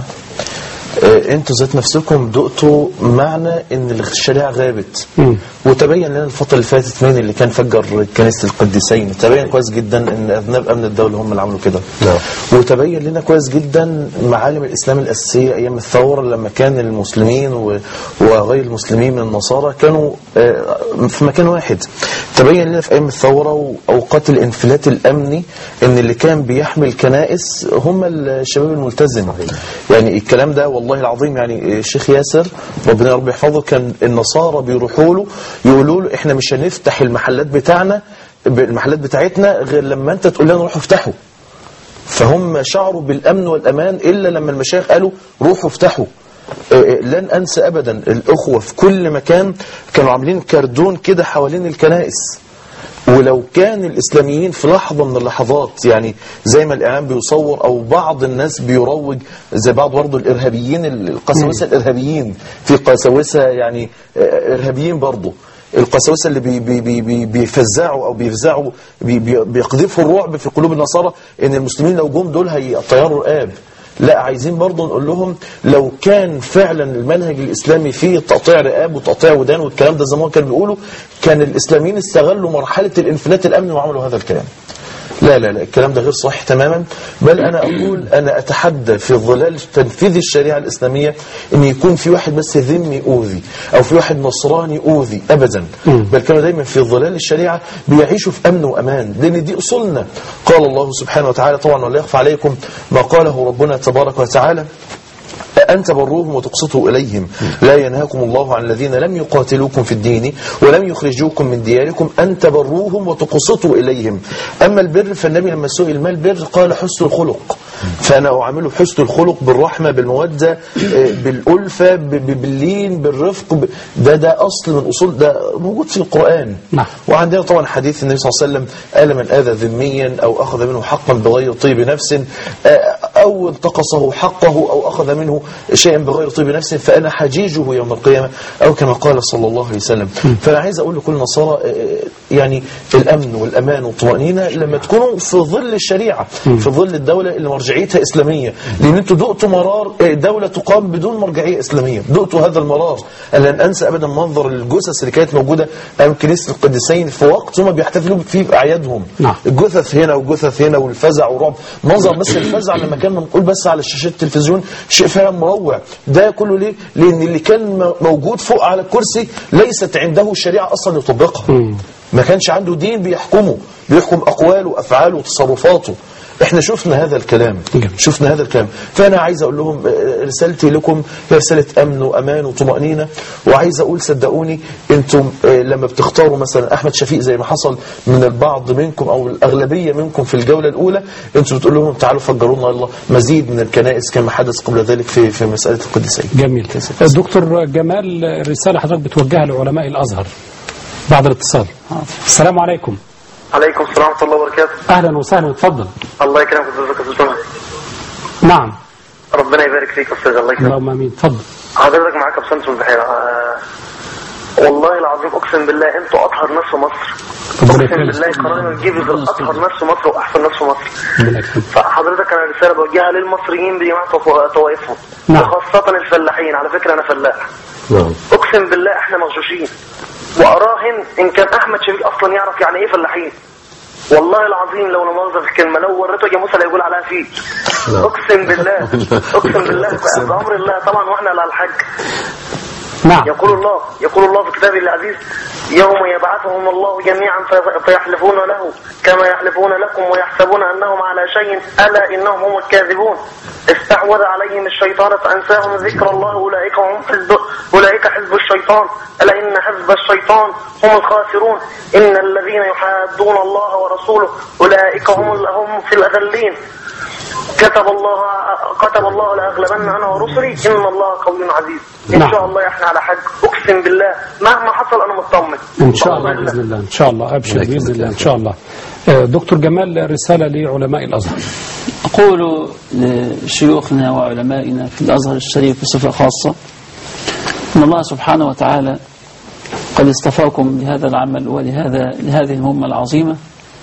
آه، انتوا ذات نفسكم دقتوا معنى ان الشريعة غابت وتبين لنا الفترة اللي فاتت مين اللي كان فجر كنيسة القديسين تبين كويس جدا ان اذناب امن الدولة هم اللي عملوا كده نعم. وتبين لنا كويس جدا معالم الاسلام الاساسية ايام الثورة لما كان المسلمين و- وغير المسلمين من النصارى كانوا آه، في مكان واحد تبين لنا في ايام الثورة واوقات الانفلات الامني ان اللي كان بيحمل كنائس هم الشباب الملتزم يعني الكلام ده والله العظيم يعني الشيخ ياسر ربنا يا رب يحفظه كان النصارى بيروحوا له يقولوا له احنا مش هنفتح المحلات بتاعنا المحلات بتاعتنا غير لما انت تقول لنا روحوا افتحوا فهم شعروا بالامن والامان الا لما المشايخ قالوا روحوا افتحوا آه، آه، لن انسى ابدا الاخوه في كل مكان كانوا عاملين كردون كده حوالين الكنائس ولو كان الإسلاميين في لحظة من اللحظات يعني زي ما الإعلام بيصور أو بعض الناس بيروج زي بعض برضه الإرهابيين القساوسة الإرهابيين في قساوسة يعني آه، إرهابيين برضه القساوسة اللي بي بي بي بي بيفزعوا أو بيفزعوا بي بي بيقذفوا الرعب في قلوب النصارى إن المسلمين لو جم دول هيطيروا رقاب لا عايزين برضه نقول لهم لو كان فعلا المنهج الإسلامي فيه تقطيع رقاب وتقطيع ودان والكلام ده زي ما هو كانوا بيقولوا كان الإسلاميين استغلوا مرحلة الانفلات الأمني وعملوا هذا الكلام لا لا لا الكلام ده غير صحيح تماما بل أنا أقول أنا أتحدى في ظلال تنفيذ الشريعة الإسلامية أن يكون في واحد بس ذمي أوذي أو في واحد نصراني أوذي أبدا بل كانوا دايما في ظلال الشريعة بيعيشوا في أمن وأمان لأن دي أصولنا قال الله سبحانه وتعالى طبعا ولا يخفى عليكم ما قاله ربنا تبارك وتعالى أن تبروهم وتقسطوا إليهم لا ينهاكم الله عن الذين لم يقاتلوكم في الدين ولم يخرجوكم من دياركم أن تبروهم وتقسطوا إليهم أما البر فالنبي لما سئل ما البر قال حسن الخلق فأنا أعامله حسن الخلق بالرحمة بالمودة آه، بالألفة ب- ب- باللين بالرفق ب- ده ده أصل من أصول ده موجود في القرآن نعم. وعندنا طبعا حديث النبي صلى الله عليه وسلم قال من آذى ذميا أو أخذ منه حقا بغير طيب نفس آه، أو انتقصه حقه أو أخذ منه شيئا بغير طيب نفس فأنا حجيجه يوم القيامة أو كما قال صلى الله عليه وسلم فأنا عايز أقول لكل النصارى آه، يعني الأمن والأمان والطمأنينة لما تكونوا في ظل الشريعة في ظل الدولة اللي مرجعيتها إسلامية لأن أنتوا دقتوا مرار آه، دولة تقام بدون مرجعية إسلامية دقتوا هذا المرار أنا لن أنسى أبدا منظر الجثث اللي كانت موجودة أمام كنيسة القديسين في وقت هم بيحتفلوا فيه بأعيادهم نعم. الجثث هنا وجثث هنا والفزع والرعب منظر بس الفزع لما كان منقول بس على شاشة التلفزيون شيء فعلا مروع ده كله ليه؟ لأن اللي كان م- موجود فوق على الكرسي ليست عنده شريعة أصلا يطبقها ما كانش عنده دين بيحكمه بيحكم أقواله وأفعاله وتصرفاته احنا شفنا هذا الكلام شفنا هذا الكلام فانا عايز اقول لهم آه، رسالتي لكم هي رساله امن وامان وطمانينه وعايز اقول صدقوني انتم آه، لما بتختاروا مثلا احمد شفيق زي ما حصل من البعض منكم او الاغلبيه منكم في الجوله الاولى انتم بتقول لهم تعالوا فجروا لنا الله مزيد من الكنائس كما حدث قبل ذلك في في مساله القديسيه جميل دكتور جمال الرسالة حضرتك بتوجهها لعلماء الأزهر بعد الاتصال السلام عليكم عليكم السلام ورحمة الله وبركاته أهلا وسهلا اتفضل الله يكرمك ازيك يا استاذ نعم ربنا يبارك فيك يا استاذ الله يكرمك اللهم امين اتفضل حضرتك معاك بسنت من البحيرة آه، والله العظيم اقسم بالله انتوا اطهر ناس في مصر ربنا اقسم يكرمك. بالله قرارنا الجيبز اطهر ناس في مصر واحسن ناس في مصر ربنا يكرمك. فحضرتك انا رسالة بوجهها للمصريين بجميع طو- طوائفهم نعم. وخاصة الفلاحين على فكرة انا فلاح نعم اقسم بالله احنا مغشوشين واراهن ان كان احمد شفيق اصلا يعرف يعني ايه فلاحين والله العظيم لو نمرض في الكلمه لو وريته يا موسى لا يقول عليها فيه اقسم بالله اقسم بالله بامر الله طبعا واحنا على الحج نعم يقول الله يقول الله في كتابه العزيز يوم يبعثهم الله جميعا في- فيحلفون له كما يحلفون لكم ويحسبون انهم على شيء الا انهم هم الكاذبون استحوذ عليهم الشيطان فانساهم ذكر الله اولئك هم حزب اولئك حزب الشيطان الا ان حزب الشيطان هم الخاسرون ان الذين يحادون الله ورسوله اولئك هم هم في الاذلين كتب الله كتب الله لاغلبن انا ورسلي ان الله قوي عزيز ان نعم. شاء الله احنا على حج اقسم بالله مهما حصل انا مطمن ان شاء الله باذن الله ان شاء الله ابشر باذن الله ان شاء الله آه، دكتور جمال رسالة لعلماء الأزهر أقول لشيوخنا وعلمائنا في الأزهر الشريف بصفة خاصة أن الله سبحانه وتعالى قد اصطفاكم لهذا العمل ولهذا لهذه المهمة العظيمة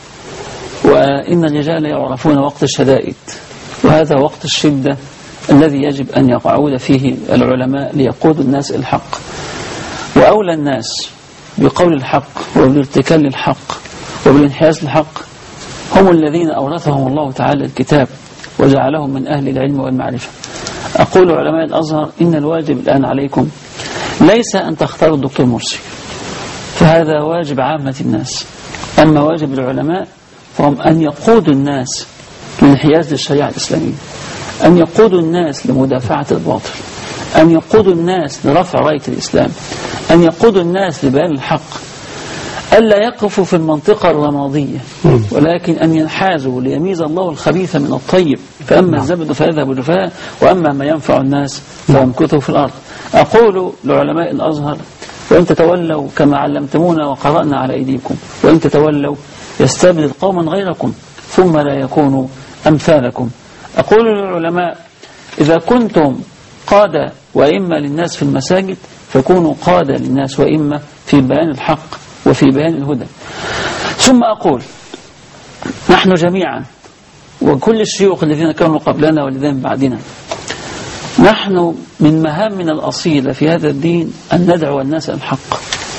وإن الرجال يعرفون وقت الشدائد وهذا وقت الشدة الذي يجب أن يقعد فيه العلماء ليقودوا الناس إلى الحق وأولى الناس بقول الحق وبالارتكال للحق وبالانحياز للحق هم الذين أورثهم الله تعالى الكتاب وجعلهم من أهل العلم والمعرفة أقول علماء الأزهر إن الواجب الآن عليكم ليس أن تختاروا الدكتور مرسي فهذا واجب عامة الناس أما واجب العلماء فهم أن يقودوا الناس للانحياز للشريعة الإسلامية أن يقودوا الناس لمدافعة الباطل أن يقودوا الناس لرفع راية الإسلام أن يقودوا الناس لبيان الحق ألا يقفوا في المنطقة الرمادية ولكن أن ينحازوا ليميز الله الخبيث من الطيب فأما الزبد فيذهب جفاء وأما ما ينفع الناس فيمكثه في الأرض أقول لعلماء الأزهر وإن تتولوا كما علمتمونا وقرأنا على أيديكم وإن تتولوا يستبدل قوما غيركم ثم لا يكونوا أمثالكم أقول للعلماء إذا كنتم قادة وإما للناس في المساجد فكونوا قادة للناس وإما في بيان الحق وفي بيان الهدى ثم أقول نحن جميعا وكل الشيوخ الذين كانوا قبلنا والذين بعدنا نحن من مهامنا الأصيلة في هذا الدين أن ندعو الناس إلى الحق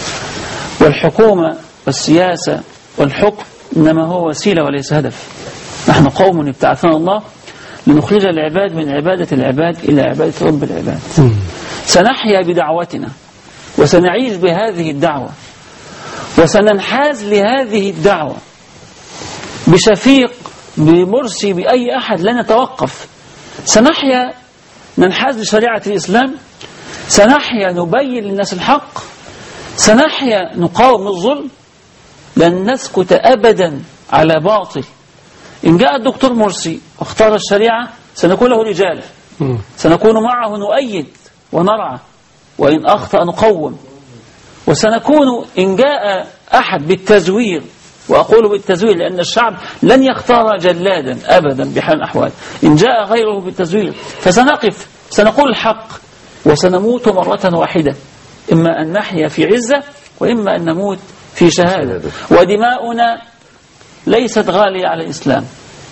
والحكومة والسياسة والحكم إنما هو وسيلة وليس هدف نحن قوم ابتعثنا الله لنخرج العباد من عبادة العباد إلى عبادة رب العباد سنحيا بدعوتنا وسنعيش بهذه الدعوة وسننحاز لهذه الدعوة بشفيق بمرسي بأي أحد لن يتوقف سنحيا ننحاز لشريعة الإسلام سنحيا نبين للناس الحق سنحيا نقاوم الظلم لن نسكت أبدا على باطل إن جاء الدكتور مرسي واختار الشريعة سنكون له رجال سنكون معه نؤيد ونرعى وإن أخطأ نقوم وسنكون إن جاء أحد بالتزوير وأقول بالتزوير لأن الشعب لن يختار جلادا أبدا بحال الأحوال إن جاء غيره بالتزوير فسنقف سنقول الحق وسنموت مرة واحدة إما أن نحيا في عزة وإما أن نموت في شهادة ودماؤنا ليست غالية على الإسلام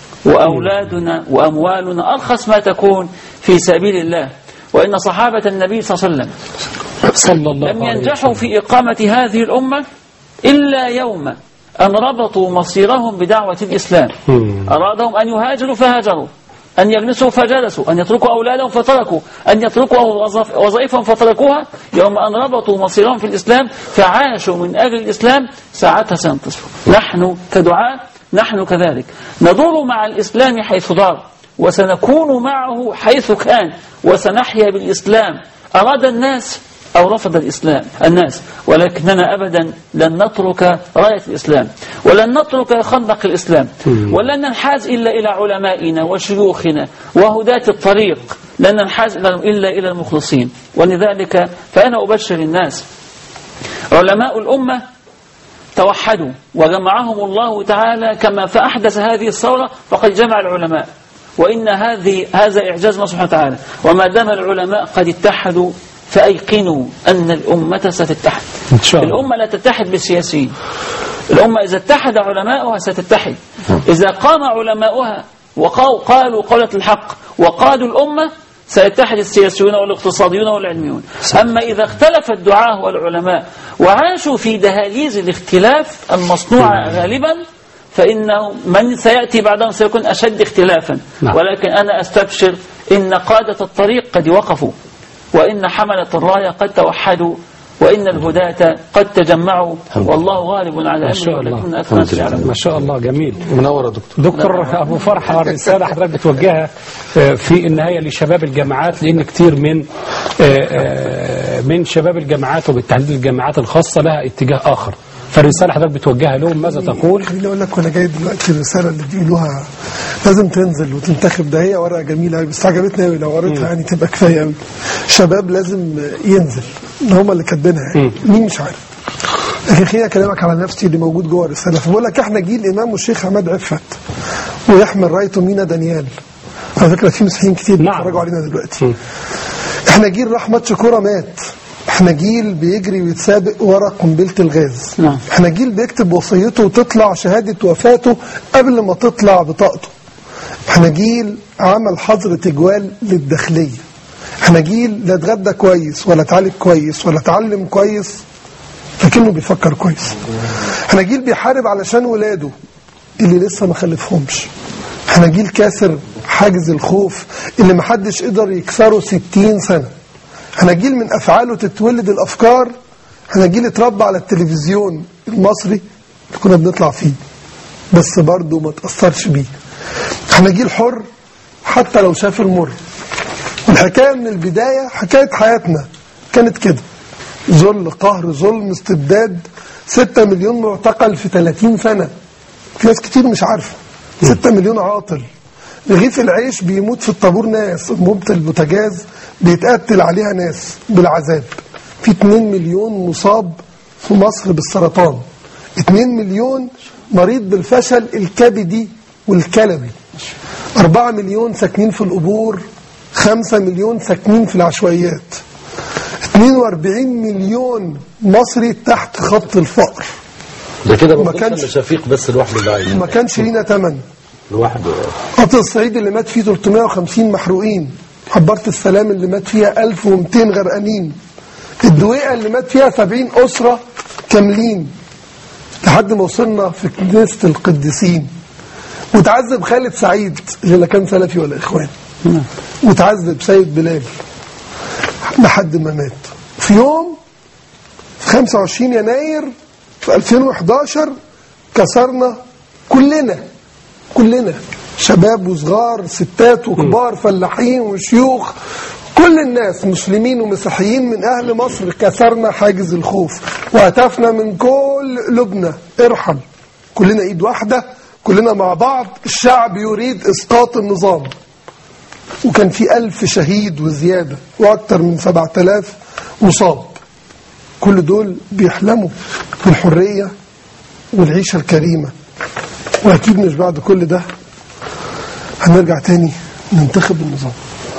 وأولادنا وأموالنا أرخص ما تكون في سبيل الله وإن صحابة النبي صلى الله عليه وسلم صلى الله لم عليه ينجحوا في إقامة هذه الأمة إلا يوم أن ربطوا مصيرهم بدعوة الإسلام أرادهم أن يهاجروا فهاجروا أن يجلسوا فجلسوا أن يتركوا أولادهم فتركوا أن يتركوا وظف- وظائفهم فتركوها يوم أن ربطوا مصيرهم في الإسلام فعاشوا من أجل الإسلام ساعتها سينتصروا نحن كدعاء نحن كذلك ندور مع الإسلام حيث دار وسنكون معه حيث كان وسنحيا بالإسلام أراد الناس أو رفض الإسلام الناس ولكننا أبدا لن نترك راية الإسلام ولن نترك خندق الإسلام ولن ننحاز إلا إلى علمائنا وشيوخنا وهداة الطريق لن ننحاز إلا إلا إلى المخلصين ولذلك فأنا أبشر الناس علماء الأمة توحدوا وجمعهم الله تعالى كما فأحدث هذه الثورة فقد جمع العلماء وإن هذه هذا إعجاز الله سبحانه وتعالى وما دام العلماء قد اتحدوا فأيقنوا أن الأمة ستتحد إن شاء الله. الأمة لا تتحد بالسياسيين الأمة إذا اتحد علماؤها ستتحد إذا قام علماؤها وقالوا قولة الحق وقادوا الأمة سيتحد السياسيون والاقتصاديون والعلميون أما إذا اختلف الدعاة والعلماء وعاشوا في دهاليز الاختلاف المصنوعة غالبا فإنه من سيأتي بعدهم سيكون أشد اختلافا نعم. ولكن أنا أستبشر إن قادة الطريق قد وقفوا وإن حملة الراية قد توحدوا وإن الهداة قد تجمعوا والله غالب على ما شاء أمره الله. ولكن أكثر الناس يعلمون ما شاء الله جميل منور يا دكتور دكتور ابو فرحه رساله حضرتك بتوجهها آه، في النهايه لشباب الجامعات لان كتير من آه، آه، من شباب الجامعات وبالتحديد الجامعات الخاصه لها اتجاه اخر فالرساله حضرتك بتوجهها لهم ماذا تقول؟ خليني اقول لك وانا جاي دلوقتي الرساله اللي بيقولوها لازم تنزل وتنتخب ده هي ورقه جميله قوي بس عجبتني قوي لو قريتها يعني تبقى كفايه قوي شباب لازم ينزل ان هم اللي كاتبينها يعني مين مش عارف لكن خليني اكلمك على نفسي اللي موجود جوه الرساله فبقول لك احنا جيل امام والشيخ عماد عفت ويحمل رايته مينا دانيال على فكره في مسيحيين كتير نعم. بيتفرجوا علينا دلوقتي احنا جيل راح ماتش كوره مات احنا جيل بيجري ويتسابق ورا قنبله الغاز نعم. احنا جيل بيكتب وصيته وتطلع شهاده وفاته قبل ما تطلع بطاقته احنا جيل عمل حظر تجوال للداخليه احنا جيل لا اتغدى كويس ولا اتعالج كويس ولا اتعلم كويس لكنه بيفكر كويس احنا جيل بيحارب علشان ولاده اللي لسه ما خلفهمش احنا جيل كاسر حاجز الخوف اللي محدش قدر يكسره 60 سنة احنا جيل من افعاله تتولد الافكار احنا جيل اتربى على التلفزيون المصري اللي كنا بنطلع فيه بس برضه ما تأثرش بيه احنا جيل حر حتى لو شاف المر والحكاية من البداية حكاية حياتنا كانت كده ذل قهر ظلم استبداد 6 مليون معتقل في 30 سنة في ناس كتير مش عارفة 6 مليون عاطل رغيف العيش بيموت في الطابور ناس انبوبة البوتاجاز بيتقتل عليها ناس بالعذاب في 2 مليون مصاب في مصر بالسرطان 2 مليون مريض بالفشل الكبدي والكلوي 4 مليون ساكنين في القبور 5 مليون ساكنين في العشوائيات 42 مليون مصري تحت خط الفقر ده كده ما ما كانش- كانش شفيق بس لوحده اللي عايش ما كانش لينا تمن لوحده قطر الصعيد اللي مات فيه 350 محروقين عبارة السلام اللي مات فيها 1200 غرقانين الدويقة اللي مات فيها 70 أسرة كاملين لحد ما وصلنا في كنيسة القديسين وتعذب خالد سعيد اللي لا كان سلفي ولا إخوان وتعذب سيد بلال لحد ما مات في يوم في 25 يناير في 2011 كسرنا كلنا كلنا شباب وصغار ستات وكبار فلاحين وشيوخ كل الناس مسلمين ومسيحيين من أهل مصر كسرنا حاجز الخوف وهتفنا من كل قلوبنا ارحم كلنا ايد واحدة كلنا مع بعض الشعب يريد اسقاط النظام وكان في ألف شهيد وزيادة وأكثر من سبعة آلاف مصاب كل دول بيحلموا بالحرية والعيشة الكريمة وأكيد مش بعد كل ده هنرجع تاني ننتخب النظام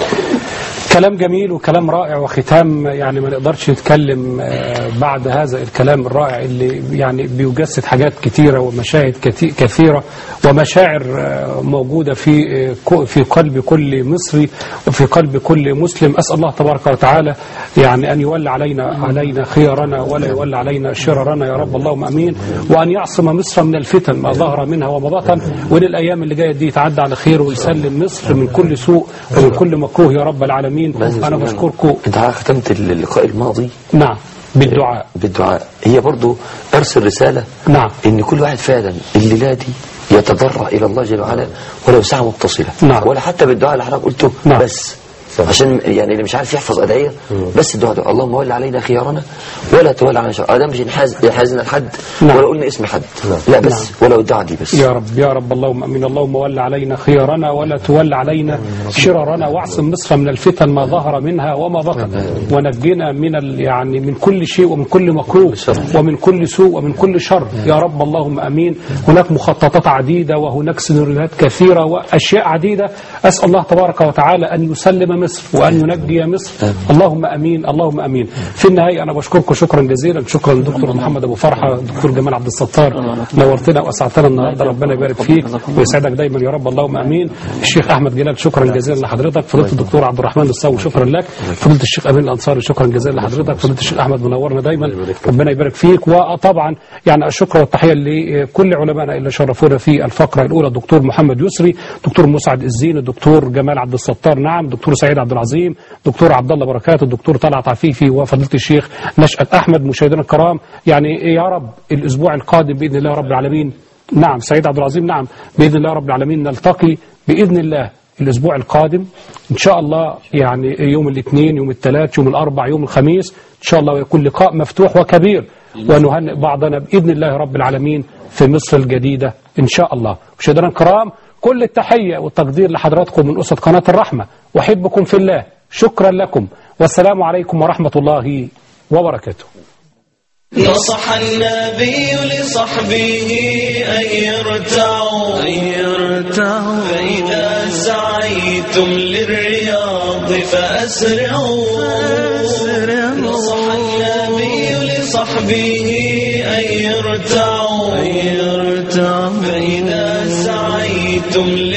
كلام جميل وكلام رائع وختام يعني ما نقدرش نتكلم آه، بعد هذا الكلام الرائع اللي يعني بيجسد حاجات كتيرة ومشاهد كتي- كثيرة ومشاعر آه، موجودة في آه، كو- في قلب كل مصري وفي قلب كل مسلم أسأل الله تبارك وتعالى يعني أن يولى علينا علينا خيارنا ولا يولى علينا شررنا يا رب اللهم أمين وأن يعصم مصر من الفتن ما ظهر منها وما بطن وإن الأيام اللي جاية دي يتعدى على خير ويسلم مصر من كل سوء ومن كل مكروه يا رب العالمين أنا بشكركم انت عارف ختمت اللقاء الماضي نعم بالدعاء بالدعاء هي برضو ارسل رسالة نعم ان كل واحد فعلا الليلة دي يتضرع الى الله جل وعلا ولو ساعة متصلة نعم. ولا حتى بالدعاء اللي حضرتك قلته نعم. بس عشان يعني اللي مش عارف يحفظ ادعيه بس الدعاء ده اللهم ول علينا خيارنا ولا تولى علينا شر ده مش ينحاز ينحازنا لحد نعم. ولا قلنا اسم حد لا بس ولو الدعاء دي بس يا رب يا رب اللهم امين اللهم ول علينا خيارنا ولا تول علينا شررنا واعصم مصر من الفتن ما ظهر منها وما بطن ونجنا من ال يعني من كل شيء ومن كل مكروه ومن كل سوء ومن كل شر يا رب اللهم امين هناك مخططات عديده وهناك سيناريوهات كثيره واشياء عديده اسال الله تبارك وتعالى ان يسلم مصر وان ينجي مصر اللهم امين اللهم امين في النهايه انا بشكركم شكرا جزيلا شكرا للدكتور محمد ابو فرحه الدكتور جمال عبد الستار نورتنا واسعدتنا النهارده ربنا يبارك فيك ويسعدك دايما يا رب اللهم امين الشيخ احمد جلال شكرا جزيلا لحضرتك فضيله الدكتور عبد الرحمن الصاوي شكرا لك فضيله الشيخ امين الانصاري شكرا جزيلا لحضرتك فضيله الشيخ احمد منورنا دايما ربنا يبارك فيك وطبعا يعني الشكر والتحيه لكل علمائنا اللي شرفونا في الفقره الاولى الدكتور محمد يسري دكتور مسعد الزين الدكتور جمال عبد الستار نعم دكتور سعيد عبد العظيم دكتور عبد الله بركات الدكتور طلعت عفيفي وفضيله الشيخ نشأت احمد مشاهدينا الكرام يعني يا رب الاسبوع القادم باذن الله رب العالمين نعم سعيد عبد العظيم نعم باذن الله رب العالمين نلتقي باذن الله الاسبوع القادم ان شاء الله يعني يوم الاثنين يوم الثلاث يوم الاربع يوم الخميس ان شاء الله يكون لقاء مفتوح وكبير ونهنئ بعضنا باذن الله رب العالمين في مصر الجديده ان شاء الله مشاهدينا الكرام كل التحيه والتقدير لحضراتكم من اسره قناه الرحمه واحبكم في الله شكرا لكم والسلام عليكم ورحمه الله وبركاته نصح النبي لصحبه أن يرتعوا أن يرتعوا فإذا سعيتم للرياض فأسرعوا نصح النبي لصحبه أن يرتعوا أن يرتعوا فإذا سعيتم